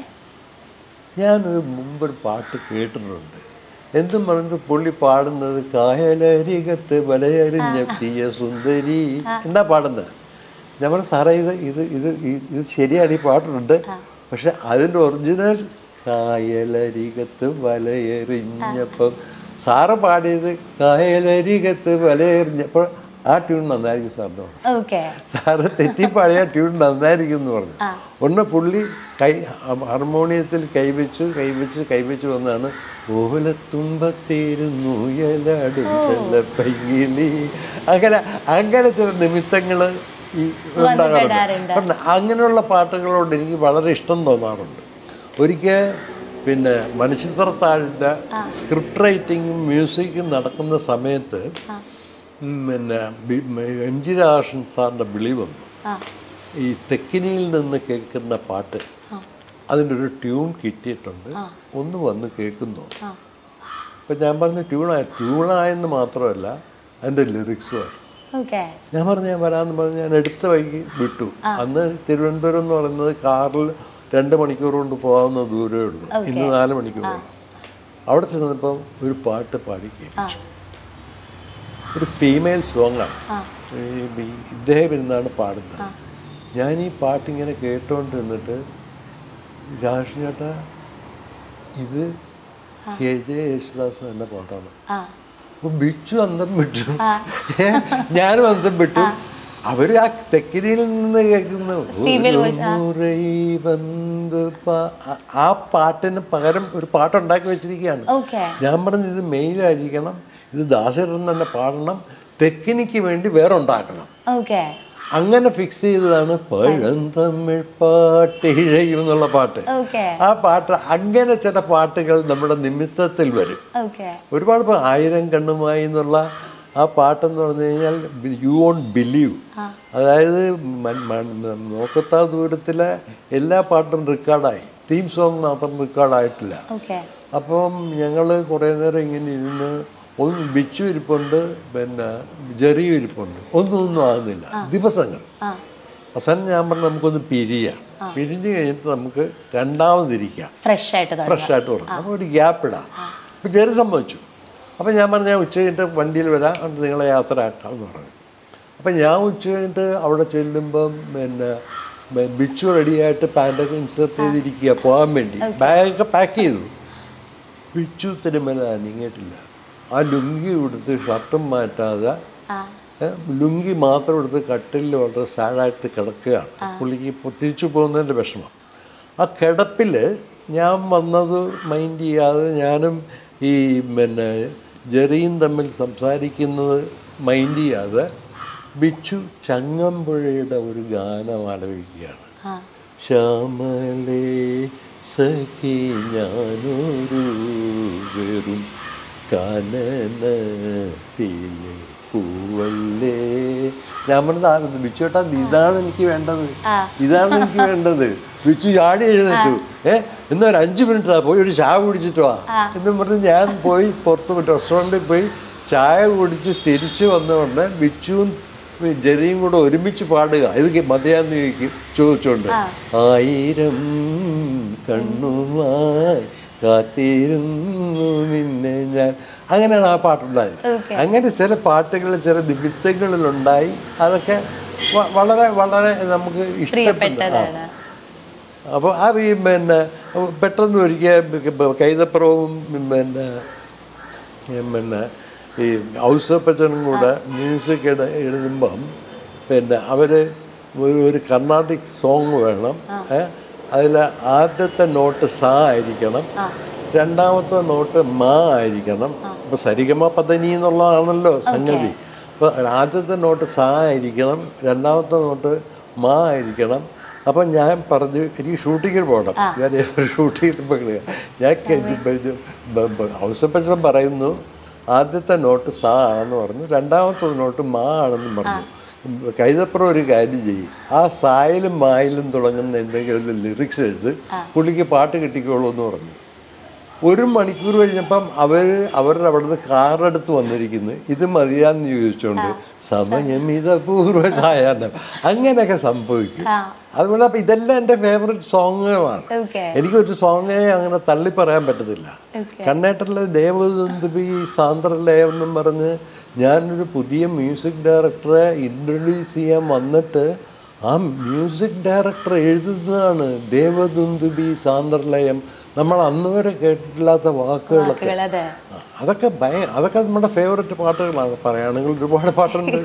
ഞാനൊരു മുമ്പൊരു പാട്ട് കേട്ടിട്ടുണ്ട് എന്തും പറഞ്ഞിട്ട് പുള്ളി പാടുന്നത് കായലരികത്ത് വലയരിഞ്ഞെത്തിയ സുന്ദരി എന്താ പാടുന്നത് ഞാൻ പറഞ്ഞു സാറേ ഇത് ഇത് ഇത് ഈ- ഇത് ശരിയാണ് ഈ പാട്ടുണ്ട് പക്ഷെ അതിൻ്റെ ഒറിജിനൽ കായലരികത്ത് വലയെറിഞ്ഞപ്പം സാറ് പാടിയത് കായലരികത്ത് വലയെറിഞ്ഞപ്പോൾ ആ ട്യൂൺ നന്നായിരിക്കും സാറിന് ഓക്കെ സാറ് തെറ്റിപ്പാടിയ ട്യൂൺ നന്നായിരിക്കും എന്ന് പറഞ്ഞു ഒന്ന് പുള്ളി കൈ ഹാർമോണിയത്തിൽ കൈവച്ചു കൈവച്ച് കൈവച്ച് വന്നാണ് ഓലത്തുമ്പത്തേരുന്നു എലാടും പൈകിലി അങ്ങനെ അങ്ങനെ ചില നിമിത്തങ്ങൾ ഈ ഉണ്ടാകാറുണ്ട് വന്നുപെടാറുണ്ട്. അപ്പം അങ്ങനെയുള്ള പാട്ടുകളോട് എനിക്ക് വളരെ ഇഷ്ടം തോന്നാറുണ്ട് ഒരിക്കൽ പിന്നെ മണിച്ചിത്രത്താഴിൻ്റെ സ്ക്രിപ്റ്റ് റൈറ്റിങ്ങും മ്യൂസിക്കും നടക്കുന്ന സമയത്ത് ഉം, പിന്നെ ബി- എം ജി രാധാകൃഷ്ണൻ സാറിൻ്റെ വിളി വന്നു ആ ഈ തെക്കിനിയിൽ നിന്ന് കേൾക്കുന്ന പാട്ട് അതിൻ്റെ ഒരു ട്യൂൺ കിട്ടിയിട്ടുണ്ട് ഒന്ന് വന്ന് കേൾക്കുന്നു ആ അപ്പം ഞാൻ പറഞ്ഞു ട്യൂണായി ട്യൂണായെന്ന് മാത്രമല്ല അതിൻ്റെ ലിറിക്സുമായി ഓക്കെ ഞാൻ പറഞ്ഞു ഞാൻ വരാമെന്ന് പറഞ്ഞ് ഞാൻ എടുത്ത വൈകി വിട്ടു അന്ന് തിരുവനന്തപുരം എന്ന് പറയുന്നത് കാറിൽ രണ്ട് മണിക്കൂർ കൊണ്ട് പോകാവുന്ന ദൂരമേ ഉള്ളൂ ഇന്ന് നാല് മണിക്കൂർ അവിടെ ചെന്നപ്പം ഒരു പാട്ട് പാടി കേൾപ്പിച്ചു ഒരു ഫീമെയിൽ സോങ്ങാണ് ഈ ബി- ഇദ്ദേഹം ഇരുന്നാണ് പാടുന്നത് ഞാൻ ഈ പാട്ടിങ്ങനെ കേട്ടോണ്ടിരുന്നിട്ട് രാഷ്ട്രീയ ചേട്ടാ ഇത് കെ ജെ യേശുദാസ് തന്നെ പാട്ടാണ് ആ അപ്പൊ ബിച്ചു അന്തം വിട്ടു ഏ, ഞാനും അന്തം വിട്ടു അവര് ആ തെക്കിനിയിൽ നിന്ന് കേൾക്കുന്ന Female voice, ആ. "ഒരു വന്ന് പാ-" ആ- ആ പാട്ടിന് പകരം ഒരു പാട്ടുണ്ടാക്കി വെച്ചിരിക്കുകയാണ് ഓക്കെ ഞാൻ പറഞ്ഞു ഇത് മെയിലായിരിക്കണം ഇത് ദാസേട്ടൻ തന്നെ പാടണം തെക്കിനിക്ക് വേണ്ടി വേറെ ഉണ്ടാക്കണം ഓക്കെ അങ്ങനെ ഫിക്സ് ചെയ്തതാണ് പഴന്തമിഴ് പാട്ടിഴയും എന്നുള്ള പാട്ട് ഓക്കെ ആ പാട്ട് അങ്ങനെ ചില പാട്ടുകൾ നമ്മുടെ നിമിത്തത്തിൽ വരും ഓക്കെ ഒരുപാട് ഇപ്പോൾ ആയിരം കണ്ണുമായി എന്നുള്ള ആ പാട്ടെന്ന് പറഞ്ഞു കഴിഞ്ഞാൽ യു വോൺ ബിലീവ് അതായത് മ- മ- നോക്കത്താ ദൂരത്തിലെ എല്ലാ പാട്ടും റെക്കോർഡായി തീം സോങ് മാത്രം റെക്കോർഡായിട്ടില്ല ഓക്കെ അപ്പം ഞങ്ങൾ കുറേ നേരം ഇങ്ങനെ ഇരുന്ന് ഒന്ന് ബിച്ചു ഇരിപ്പുണ്ട് പിന്നെ ജെറിയും ഇരിപ്പുണ്ട് ഒന്നും ഒന്നും ആകുന്നില്ല ദിവസങ്ങൾ ആ അവസാനം ഞാൻ പറഞ്ഞു നമുക്കൊന്ന് പിരിയാം പിരിഞ്ഞ് കഴിഞ്ഞിട്ട് നമുക്ക് രണ്ടാമതിരിക്കാം ഫ്രഷ് ആയിട്ട് തുടങ്ങി ഫ്രഷ് ആയിട്ട് തുടങ്ങും അപ്പോൾ ഒരു ഗ്യാപ്പ് ഇടാം അപ്പം ജെറി സമ്മതിച്ചു അപ്പം ഞാൻ പറഞ്ഞു ഞാൻ ഉച്ച കഴിഞ്ഞിട്ട് വണ്ടിയിൽ വരാം എന്നിട്ട് നിങ്ങളെ യാത്ര ആക്കാം എന്ന് പറഞ്ഞു അപ്പം ഞാൻ ഉച്ച കഴിഞ്ഞിട്ട് അവിടെ ചെല്ലുമ്പം പിന്നെ ബ- ബിച്ചു റെഡിയായിട്ട് പാൻറ്റൊക്കെ ഇൻസേർട്ട് ചെയ്തിരിക്കുക പോകാൻ വേണ്ടി ബാഗൊക്കെ പാക്ക് ചെയ്തു ബിച്ചു തിരുമല അനങ്ങിയിട്ടില്ല ആ ലുങ്കി ഉടുത്ത് ഷർട്ടും മാറ്റാതെ ആ ഏ, ലുങ്കി മാത്രം എടുത്ത് കട്ടിലിൽ വളരെ സാഡായിട്ട് കിടക്കുകയാണ് പുള്ളിക്ക് ഇപ്പോൾ തിരിച്ചു പോകുന്നതിൻ്റെ വിഷമം ആ കിടപ്പിൽ ഞാൻ വന്നത് മൈൻഡ് ചെയ്യാതെ ഞാനും ഈ പിന്നെ ജെറിയും തമ്മിൽ സംസാരിക്കുന്നത് മൈൻഡ് ചെയ്യാതെ ബിച്ചു ചങ്ങമ്പുഴയുടെ ഒരു ഗാനം ആലപിക്കുകയാണ് ആ ശ്യാമലേ സഖി ഞാനൊരു വെറും കാനനത്തിലെ പൂവല്ലേ ഞാൻ പറഞ്ഞത് ആ ബിച്ചുവേട്ടാ ഇതാണ് എനിക്ക് വേണ്ടത് ഇതാണ് എനിക്ക് വേണ്ടത് ബിച്ചു ചാടി എഴുന്നേറ്റു ഏ എന്നാ ഒരു അഞ്ച് മിനിറ്റ് പോയി ഒരു ചായ കുടിച്ചിട്ട് വാ എന്നും പറഞ്ഞ് ഞാൻ പോയി പുറത്ത് പോയി റെസ്റ്റോറൻറ്റിൽ പോയി ചായ കുടിച്ച് തിരിച്ചു വന്നതുകൊണ്ട് ബിച്ചുവും ജെറിയും കൂടെ ഒരുമിച്ച് പാടുക ഇത് മതിയാന്ന് ചോദിക്കും ചോദിച്ചോണ്ട് ആയിരം കണ്ണുമായി കാത്തിരുന്നു നിന്നെ ഞാൻ അങ്ങനെയാണ് ആ പാട്ടുണ്ടായത് Okay. അങ്ങനെ ചില പാട്ടുകൾ ചില നിമിത്തങ്ങളിലുണ്ടായി അതൊക്കെ വ- വളരെ വളരെ നമുക്ക് ഇഷ്ടപ്പെട്ടു പ്രിയപ്പെട്ടതാണ് അപ്പോൾ ആ ഈ പിന്നെ പെട്ടെന്ന് ഒരിക്കൽ കൈതപ്പുറവും പിന്നെ ഈ പിന്നെ ഈ ഔസപ്പച്ചനും കൂടെ മ്യൂസിക് എട എഴുതുമ്പം പിന്നെ അവർ ഒരു ഒരു കർണാട്ടിക് സോങ് വേണം അതിൽ ആദ്യത്തെ നോട്ട് സാ ആയിരിക്കണം രണ്ടാമത്തെ നോട്ട് മാ ആയിരിക്കണം അപ്പോൾ സരിഗമ പതനി എന്നുള്ളതാണല്ലോ സംഗതി അപ്പോൾ ആദ്യത്തെ നോട്ട് സാ ആയിരിക്കണം രണ്ടാമത്തെ നോട്ട് മാ ആയിരിക്കണം അപ്പം ഞാൻ പറഞ്ഞു എനിക്ക് ഷൂട്ടിങ്ങിൽ പോകണം ഞാൻ ഷൂട്ടിങ്ങിൽ പോയി ഞാൻ ഔസപ്പച്ചൻ പറയുന്നു ആദ്യത്തെ നോട്ട് സാ ആണെന്ന് പറഞ്ഞു രണ്ടാമത്തെ നോട്ട് മാ ആണെന്ന് പറഞ്ഞു കൈതപ്പുറം ഒരു കാര്യം ചെയ്യും ആ സായിലും മായിലും തുടങ്ങുന്ന എന്തെങ്കിലും ലിറിക്സ് എഴുത് പുള്ളിക്ക് പാട്ട് കിട്ടിക്കോളൂ എന്ന് പറഞ്ഞു ഒരു മണിക്കൂർ കഴിഞ്ഞപ്പം അവർ അവരുടെ അവിടുന്ന് കാറെടുത്ത് വന്നിരിക്കുന്നു ഇത് മതിയാന്ന് ചോദിച്ചുകൊണ്ട് സമയമിത പൂർവ്വ സായാഹ്നം അങ്ങനെയൊക്കെ സംഭവിക്കും ആ അതുപോലെ അപ്പം ഇതെല്ലാം എൻ്റെ ഫേവററ്റ് സോങ്ങുകളാണ് ഓക്കെ എനിക്കൊരു സോങ്ങേ അങ്ങനെ തള്ളി പറയാൻ പറ്റത്തില്ല ഓക്കെ കർണാടകയിലെ ദേവദുന്ദുബി സാന്ദ്രലയം എന്നും പറഞ്ഞ് ഞാനൊരു പുതിയ മ്യൂസിക് ഡയറക്ടറെ ഇൻട്രൊഡ്യൂസ് ചെയ്യാൻ വന്നിട്ട് ആ മ്യൂസിക് ഡയറക്ടർ എഴുതുന്നതാണ് ദേവദുന്ദുബി സാന്ദ്രലയം നമ്മൾ അന്ന് വരെ കേട്ടിട്ടില്ലാത്ത വാക്കുകളൊക്കെ വാക്കുകൾ അതെ ആ, അതൊക്കെ ഭയ അതൊക്കെ നമ്മുടെ ഫേവററ്റ് പാട്ടുകളാണ് പറയുകയാണെങ്കിൽ ഒരുപാട് പാട്ടുണ്ട്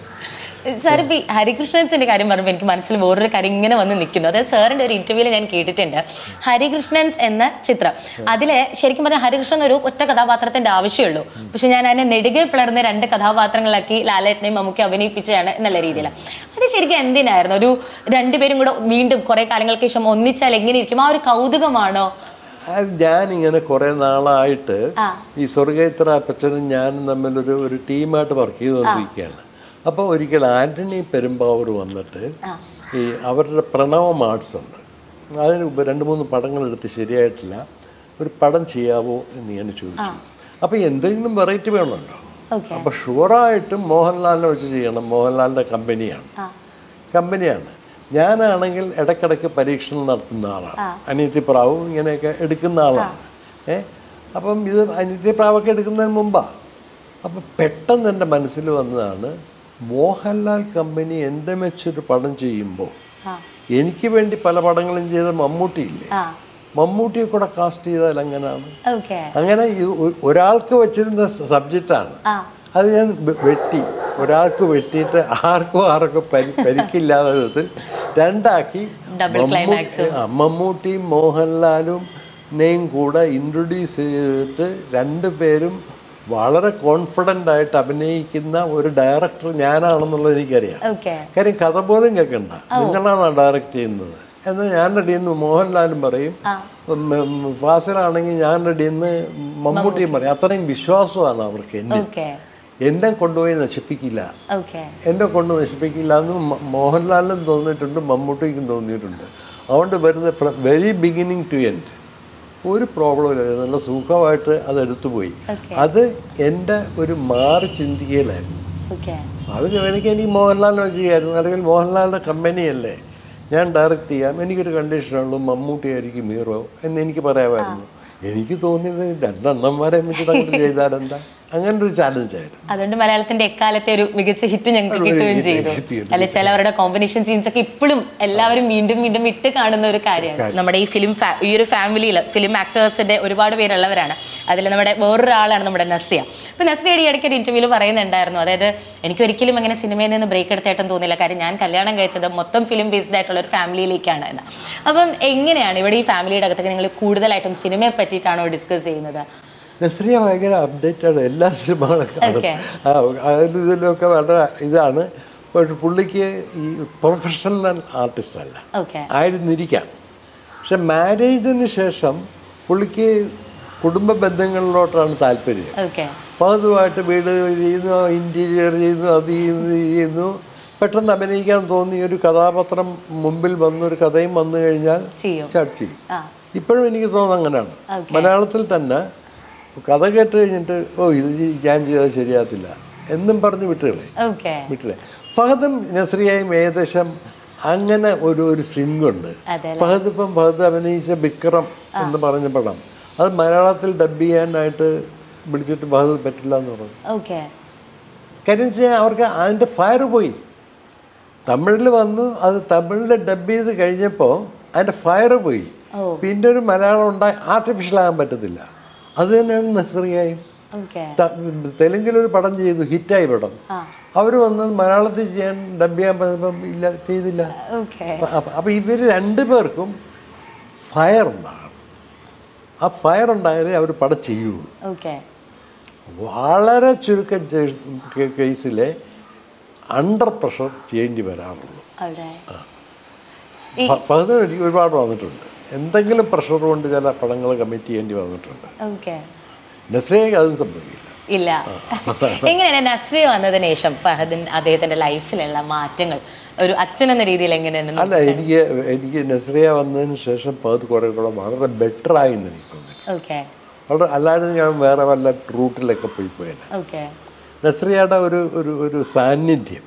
സാർ ഇപ്പൊ ഈ ഹരികൃഷ്ണൻസിന്റെ കാര്യം പറയുമ്പോൾ എനിക്ക് മനസ്സിൽ വേറൊരു കാര്യം ഇങ്ങനെ വന്ന് നിൽക്കുന്നു അതായത് സാറിന്റെ ഒരു ഇന്റർവ്യൂവിൽ ഞാൻ കേട്ടിട്ടുണ്ട് ഹരികൃഷ്ണൻസ് എന്ന ചിത്രം അതിലെ ശരിക്കും പറഞ്ഞാൽ ഹരികൃഷ്ണൻ ഒരു ഒറ്റ കഥാപാത്രത്തിന്റെ ആവശ്യമുള്ളൂ പക്ഷെ ഞാൻ അതിനെ നെടുകിൽ പിളർന്ന് രണ്ട് കഥാപാത്രങ്ങളാക്കി ലാലേട്ടനെയും മമ്മൂക്കി അഭിനയിപ്പിച്ചതാണ് എന്നുള്ള രീതിയിൽ അത് ശരിക്കും എന്തിനായിരുന്നു ഒരു രണ്ടുപേരും കൂടെ വീണ്ടും കുറെ കാലങ്ങൾക്ക് ശേഷം ഒന്നിച്ചാൽ എങ്ങനെ ഇരിക്കും ആ ഒരു കൗതുകമാണോ അത് ഞാനിങ്ങനെ കുറേ നാളായിട്ട് ആ. ഈ സ്വർഗേത്ര അപ്പച്ചനും ഞാനും തമ്മിലൊരു ഒരു ടീമായിട്ട് വർക്ക് ചെയ്തുകൊണ്ടിരിക്കുകയാണ് അപ്പോൾ ഒരിക്കൽ ആൻ്റണി പെരുമ്പാവൂർ വന്നിട്ട് ആ. ഈ അവരുടെ പ്രണവം ആർട്സ് ഉണ്ട് അതിന് ഉപ- രണ്ട് മൂന്ന് പടങ്ങൾ എടുത്ത് ശരിയായിട്ടില്ല ഒരു പടം ചെയ്യാവോ എന്ന് ഞാൻ ചോദിച്ചു അപ്പോൾ എന്തെങ്കിലും വെറൈറ്റി വേണമല്ലോ ഓക്കെ അപ്പോൾ ഷുവറായിട്ടും മോഹൻലാലിനെ വെച്ച് ചെയ്യണം മോഹൻലാലിൻ്റെ കമ്പനിയാണ് ആ കമ്പനിയാണ് ഞാനാണെങ്കിൽ ഇടയ്ക്കിടയ്ക്ക് പരീക്ഷണം നടത്തുന്ന ആളാണ് അനിയത്തിപ്രാവും ഇങ്ങനെയൊക്കെ എടുക്കുന്ന ആളാണ് ഏ അപ്പം ഇത് അനിയത്തിപ്രാവൊക്കെ എടുക്കുന്നതിന് മുമ്പാണ് അപ്പം പെട്ടെന്ന് എൻ്റെ മനസ്സിൽ വന്നതാണ് മോഹൻലാൽ കമ്പനി എൻ്റെ വെച്ചൊരു പടം ചെയ്യുമ്പോൾ ആ എനിക്ക് വേണ്ടി പല പടങ്ങളും ചെയ്ത മമ്മൂട്ടിയില്ലേ ആ മമ്മൂട്ടിയെ കൂടെ കാസ്റ്റ് ചെയ്താൽ എങ്ങനെയാണ് ഓക്കെ അങ്ങനെ ഇത് ഒ- ഒരാൾക്ക് വെച്ചിരുന്ന സബ്ജക്റ്റാണ് ആ അത് ഞാൻ വെ- വെട്ടി ഒരാൾക്ക് വെട്ടിയിട്ട് ആർക്കും ആർക്കും പരി പരിക്കില്ലാതെ വിധത്തിൽ രണ്ടാക്കി Double മമ്മൂ- climax. ആ, മമ്മൂട്ടിയും മോഹൻലാലും നെയും കൂടെ ഇൻട്രൊഡ്യൂസ് ചെയ്തിട്ട് രണ്ടുപേരും വളരെ കോൺഫിഡൻ്റ് ആയിട്ട് അഭിനയിക്കുന്ന ഒരു ഡയറക്ടർ ഞാനാണെന്നുള്ളത് എനിക്കറിയാം ഓക്കെ കാര്യം കഥ പോലും കേൾക്കണ്ട നിങ്ങളാണ് ഡയറക്റ്റ് ചെയ്യുന്നത് എന്നാൽ ഞാൻ റെഡിയെന്ന് മോഹൻലാലും പറയും ഉം, ഉം, ഫാസിലാണെങ്കിൽ ഞാൻ റെഡിയെന്ന് മമ്മൂട്ടിയും പറയും അത്രയും വിശ്വാസമാണ് അവർക്ക് എന്നെ ഓക്കെ എന്നെ കൊണ്ടുപോയി നശിപ്പിക്കില്ല ഓക്കെ എന്നെ കൊണ്ട് നശിപ്പിക്കില്ല എന്ന് മ- മോഹൻലാലിനും തോന്നിയിട്ടുണ്ട് മമ്മൂട്ടിക്കും തോന്നിയിട്ടുണ്ട് അതുകൊണ്ട് വരുന്ന വെരി ബിഗിനിങ് ടു എൻഡ് ഒരു പ്രോബ്ലം ഇല്ല നല്ല സുഖമായിട്ട് അത് എടുത്തുപോയി Okay. അത് എൻ്റെ ഒരു മാറി ചിന്തിക്കലായിരുന്നു ഓക്കെ അത് എനിക്ക് എനിക്ക് മോഹൻലാലിനെ ചെയ്യായിരുന്നു അല്ലെങ്കിൽ മോഹൻലാലിൻ്റെ കമ്പനിയല്ലേ ഞാൻ ഡയറക്റ്റ് ചെയ്യാം എനിക്കൊരു കണ്ടീഷനുള്ളൂ മമ്മൂട്ടി ആയിരിക്കും ഹീറോ എന്ന് എനിക്ക് പറയാമായിരുന്നു എനിക്ക് തോന്നിയത് രണ്ടെണ്ണന്മാരെ വെച്ചിട്ട് അങ്ങോട്ട് ചെയ്താലെന്താ അങ്ങനെ ഒരു ചാലഞ്ച് ആയിരുന്നു അതുകൊണ്ട് മലയാളത്തിന്റെ എക്കാലത്തെ ഒരു മികച്ച ഹിറ്റ് ഞങ്ങൾക്ക് ഒരു കിട്ടുകയും hit ചെയ്തു കിട്ടിയിട്ടുണ്ട്. അല്ലെ ചിലവരുടെ കോമ്പിനേഷൻ സീൻസ് ഒക്കെ ഇപ്പോഴും എല്ലാവരും വീണ്ടും വീണ്ടും വിട്ട് കാണുന്ന ഒരു കാര്യമാണ് നമ്മുടെ ഈ ഫിലിം ഈ ഒരു ഫാമിലിയിൽ ഫിലിം ആക്ടേഴ്സിന്റെ ഒരുപാട് പേരുള്ളവരാണ് അതിൽ നമ്മുടെ വേറൊരാളാണ് നമ്മുടെ നസ്രിയ അപ്പൊ നസ്രിയയുടെ ഈ ഇടയ്ക്ക് ഒരു ഇന്റർവ്യൂവിൽ പറയുന്നുണ്ടായിരുന്നു അതായത് എനിക്ക് ഒരിക്കലും അങ്ങനെ സിനിമയിൽ നിന്ന് ബ്രേക്ക് എടുത്തായിട്ടും തോന്നില്ല കാര്യം ഞാൻ കല്യാണം കഴിച്ചത് മൊത്തം ഫിലിം ബേസ്ഡ് ആയിട്ടുള്ള ഒരു ഫാമിലിയിലേക്കാണ് എന്ന് അപ്പം എങ്ങനെയാണ് ഇവിടെ ഈ ഫാമിലിയുടെ അകത്തൊക്കെ നിങ്ങൾ കൂടുതലായിട്ടും സിനിമയെ പറ്റിയിട്ടാണോ ഡിസ്കസ് ചെയ്യുന്നത് നസ്രിയ ഭയങ്കര അപ്ഡേറ്റാണ് എല്ലാ സിനിമകളും കാണും Okay. ആ അതിൽ ഇതിലൊക്കെ വളരെ ഇതാണ് പക്ഷെ പുള്ളിക്ക് ഈ പ്രൊഫഷണൽ ആർട്ടിസ്റ്റ് അല്ല ഓക്കെ ആയിരുന്നിരിക്കാം പക്ഷെ മാരേജിന് ശേഷം പുള്ളിക്ക് കുടുംബ ബന്ധങ്ങളിലോട്ടാണ് താല്പര്യം ഓക്കെ അപ്പോൾ അതുമായിട്ട് വീട് ചെയ്യുന്നു ഇൻറ്റീരിയർ ചെയ്യുന്നു അത് ചെയ്യുന്നു ഇത് ചെയ്യുന്നു പെട്ടെന്ന് അഭിനയിക്കാൻ തോന്നിയ ഒരു കഥാപാത്രം മുമ്പിൽ വന്ന് ഒരു കഥയും വന്നു കഴിഞ്ഞാൽ ചെയ്യും സ്റ്റാർട്ട് ചെയ്യും ആ ഇപ്പോഴും എനിക്ക് തോന്നുന്നത് അങ്ങനെയാണ് Okay. മലയാളത്തിൽ തന്നെ കഥ കേട്ട് കഴിഞ്ഞിട്ട് ഓ ഇത് ചെയ്- ഞാൻ ചെയ്താൽ ശരിയാകത്തില്ല എന്നും പറഞ്ഞ് വിട്ടുകളെ ഓക്കെ വിട്ടില്ലേ ഫഹദും നസ്രിയയും ഏകദേശം അങ്ങനെ ഒരു ഒരു സിങ്കുണ്ട് അതെ ഫഹദ് ഇപ്പം ഫഹദ് അഭിനയിച്ച വിക്രം എന്ന് പറഞ്ഞ പടം അത് മലയാളത്തിൽ ഡബ് ചെയ്യാനായിട്ട് വിളിച്ചിട്ട് ഫഹദ് പറ്റില്ല എന്ന് പറഞ്ഞു ഓക്കെ കാര്യം വെച്ചാൽ അവർക്ക് അതിൻ്റെ ഫയർ പോയി തമിഴിൽ വന്നു അത് തമിഴിൽ ഡബ് ചെയ്ത് കഴിഞ്ഞപ്പോൾ അതിൻ്റെ ഫയർ പോയി ഓ. പിന്നെ ഒരു മലയാളം ഉണ്ടായി ആർട്ടിഫിഷ്യൽ ആകാൻ പറ്റത്തില്ല അത് തന്നെയാണ് നസ്രിയായും ഓക്കെ ത- തെലുങ്കിലൊരു പടം ചെയ്തു ഹിറ്റായി പടം ആ അവർ വന്ന് മലയാളത്തിൽ ചെയ്യാൻ ഡബ് ചെയ്യാൻ പറഞ്ഞപ്പം ഇല്ല ചെയ്തില്ല ഓക്കെ അപ്പ- അപ്പൊ ഇവർ രണ്ടു പേർക്കും ഫയർ ഉണ്ടാകണം ആ ഫയർ ഉണ്ടായാലേ അവർ പടം ചെയ്യുള്ളൂ ഓക്കെ വളരെ ചുരുക്കം കേസിലെ അണ്ടർ പ്രഷർ ചെയ്യേണ്ടി വരാറുള്ളൂ അവിടെ ഫ- ഫഹദിന് എനിക്ക് ഒരുപാട് വന്നിട്ടുണ്ട് എന്തെങ്കിലും പ്രഷർ കൊണ്ട് ചില പടങ്ങൾ കമ്മിറ്റ് ചെയ്യേണ്ടി വന്നിട്ടുണ്ട് ഓക്കെ നസ്രയ്ക്ക് അതും സംഭവിക്കില്ല ഇല്ല എങ്ങനെയാണ് നസ്രിയ വന്നതിന് ശേഷം ഫഹദിൻ അദ്ദേഹത്തിന്റെ ലൈഫിലുള്ള മാറ്റങ്ങൾ ഒരു അച്ഛൻ എന്ന രീതിയിൽ എങ്ങനെയാണ് അല്ല എനിക്ക് എനിക്ക് നസ്രിയ വന്നതിന് ശേഷം ഫഹദ് കുറേ കൂടെ വളരെ ബെറ്റർ ആയി എന്ന് എനിക്ക് തോന്നി ഓക്കെ വളരെ അല്ലാതെ ഞാൻ വേറെ വല്ല റൂട്ടിലൊക്കെ പോയി പോയേനെ ഓക്കെ നസ്രിയയുടെ ഒരു ഒരു ഒരു സാന്നിധ്യം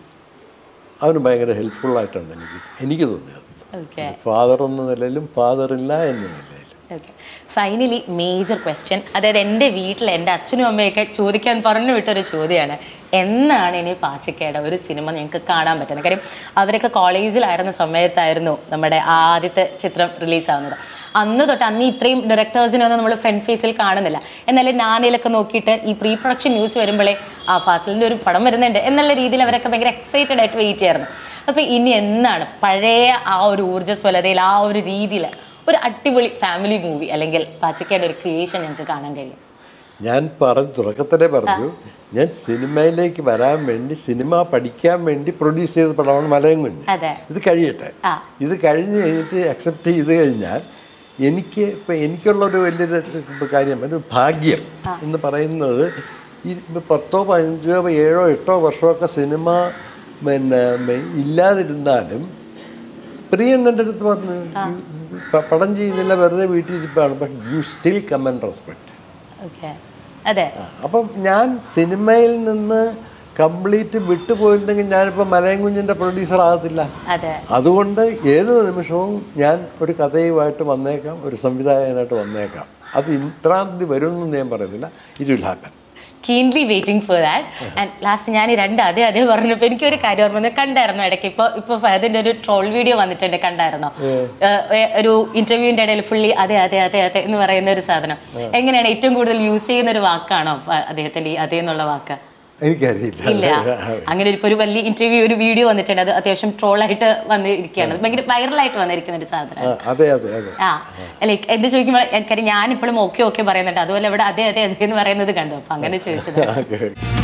അവന് ഭയങ്കര ഹെൽപ്ഫുള്ളായിട്ടാണ് എനിക്ക് എനിക്ക് തോന്നിയത് ഓക്കെ ഫാദർ എന്ന നിലയിലും ഫാദർ ഇല്ല എന്ന നിലയിലും ഓക്കെ ഫൈനലി മേജർ ക്വസ്റ്റ്യൻ അതായത് എൻ്റെ വീട്ടിൽ എൻ്റെ അച്ഛനും അമ്മയൊക്കെ ചോദിക്കാൻ പറഞ്ഞു വിട്ടൊരു ചോദ്യമാണ് എന്നാണ് ഇനി പാച്ചിക്കയുടെ ഒരു സിനിമ ഞങ്ങൾക്ക് കാണാൻ പറ്റുന്നത് കാര്യം അവരൊക്കെ കോളേജിലായിരുന്ന സമയത്തായിരുന്നു നമ്മുടെ ആദ്യത്തെ ചിത്രം റിലീസാവുന്നത് അന്ന് തൊട്ട് അന്ന് ഇത്രയും ഡയറക്ടേഴ്സിനൊന്നും നമ്മൾ ഫ്രണ്ട് ഫേസിൽ കാണുന്നില്ല എന്നാലും നാനയിലൊക്കെ നോക്കിയിട്ട് ഈ പ്രീ പ്രൊഡക്ഷൻ ന്യൂസ് വരുമ്പോഴേ ആ ഫാസിലിൻ്റെ ഒരു പടം വരുന്നുണ്ട് എന്നുള്ള രീതിയിൽ അവരൊക്കെ ഭയങ്കര എക്സൈറ്റഡ് ആയിട്ട് വെയിറ്റ് ചെയ്യായിരുന്നു അപ്പോൾ ഇനി എന്നാണ് പഴയ ആ ഒരു ഊർജ്ജസ്വലതയിൽ ആ ഒരു രീതിയിൽ ഒരു അടിപൊളി ഫാമിലി മൂവി അല്ലെങ്കിൽ പാച്ചിക്കയുടെ ഒരു ക്രിയേഷൻ ഞങ്ങൾക്ക് കാണാൻ കഴിയും ഞാൻ പറഞ്ഞു തുടക്കത്തിലേ പറഞ്ഞു ഞാൻ സിനിമയിലേക്ക് വരാൻ വേണ്ടി സിനിമ പഠിക്കാൻ വേണ്ടി പ്രൊഡ്യൂസ് ചെയ്ത പടമാണ് മലയം കുഞ്ഞ് അതെ ഇത് കഴിയട്ടെ ആ. ഇത് കഴിഞ്ഞ് കഴിഞ്ഞിട്ട് അക്സെപ്റ്റ് ചെയ്ത് കഴിഞ്ഞാൽ എനിക്ക് ഇപ്പം എനിക്കുള്ളൊരു വലിയൊരു കാര്യം ഒരു ഭാഗ്യം എന്ന് പറയുന്നത് ഈ ഇപ്പം പത്തോ പതിനഞ്ചോ ഏഴോ എട്ടോ വർഷമൊക്കെ സിനിമ പിന്നെ മെ- ഇല്ലാതിരുന്നാലും പ്രിയൻ എൻ്റെ അടുത്ത് പറഞ്ഞു "പ- പടം ചെയ്യുന്നില്ല വെറുതെ വീട്ടിൽ ഇരിപ്പാണ് but you still come and respect okay അതെ അപ്പം ഞാൻ സിനിമയിൽ നിന്ന് കംപ്ലീറ്റ് വിട്ടുപോയിട്ടുണ്ടെങ്കിൽ ഞാനിപ്പോൾ മലയം കുഞ്ഞിൻ്റെ പ്രൊഡ്യൂസർ ആകത്തില്ല അതെ അതുകൊണ്ട് ഏത് നിമിഷവും ഞാൻ ഒരു കഥയുമായിട്ട് വന്നേക്കാം ഒരു സംവിധായകനായിട്ട് വന്നേക്കാം അത് ഇത്രാം തീയതി വരുമെന്ന് ഞാൻ പറയുന്നില്ല it will happen keenly waiting for that and last ഞാൻ ഈ രണ്ട് അതേ അതേ പറഞ്ഞപ്പോൾ എനിക്കൊരു കാര്യം ഓർമ്മ വന്നു. കണ്ടായിരുന്നു ഇടയ്ക്ക് ഇപ്പോൾ ഇപ്പോൾ ഫഹദിന്റെ ഒരു ട്രോൾ വീഡിയോ വന്നിട്ടുണ്ട് കണ്ടായിരുന്നോ ഏഹ്, ഏഹ്, ഒരു ഇന്റർവ്യൂവിന്റെ ഇടയിൽ ഫുള്ളി അതെ അതെ അതെ അതെ എന്ന് പറയുന്ന ഒരു സാധനം എങ്ങനെയാണ് ഏറ്റവും കൂടുതൽ യൂസ് ചെയ്യുന്ന ഒരു വാക്കാണോ ഫ- അദ്ദേഹത്തിന്റെ ഈ അതേ എന്നുള്ള വാക്ക് എനിക്കറിയില്ല ഇല്ല അങ്ങനെ ഇപ്പൊ ഒരു വലിയ ഇന്റർവ്യൂ ഒരു വീഡിയോ വന്നിട്ടുണ്ട് അത് അത്യാവശ്യം ട്രോളായിട്ട് വന്നിരിക്കുകയാണ് അത് ഭയങ്കര വൈറലായിട്ട് വന്നിരിക്കുന്ന ഒരു സാധനം ആ, അതെ അതെ അതെ ആ ലൈക്ക് എന്ത് ചോദിക്കുമ്പോൾ കാര്യം ഞാൻ ഇപ്പോഴും ഓക്കെ ഓക്കെ പറയുന്നുണ്ട് അതുപോലെ ഇവിടെ അതെ അതെ അതെ എന്ന് പറയുന്നത് കണ്ടു അപ്പൊ അങ്ങനെ ചോദിച്ചത് ഓക്കെ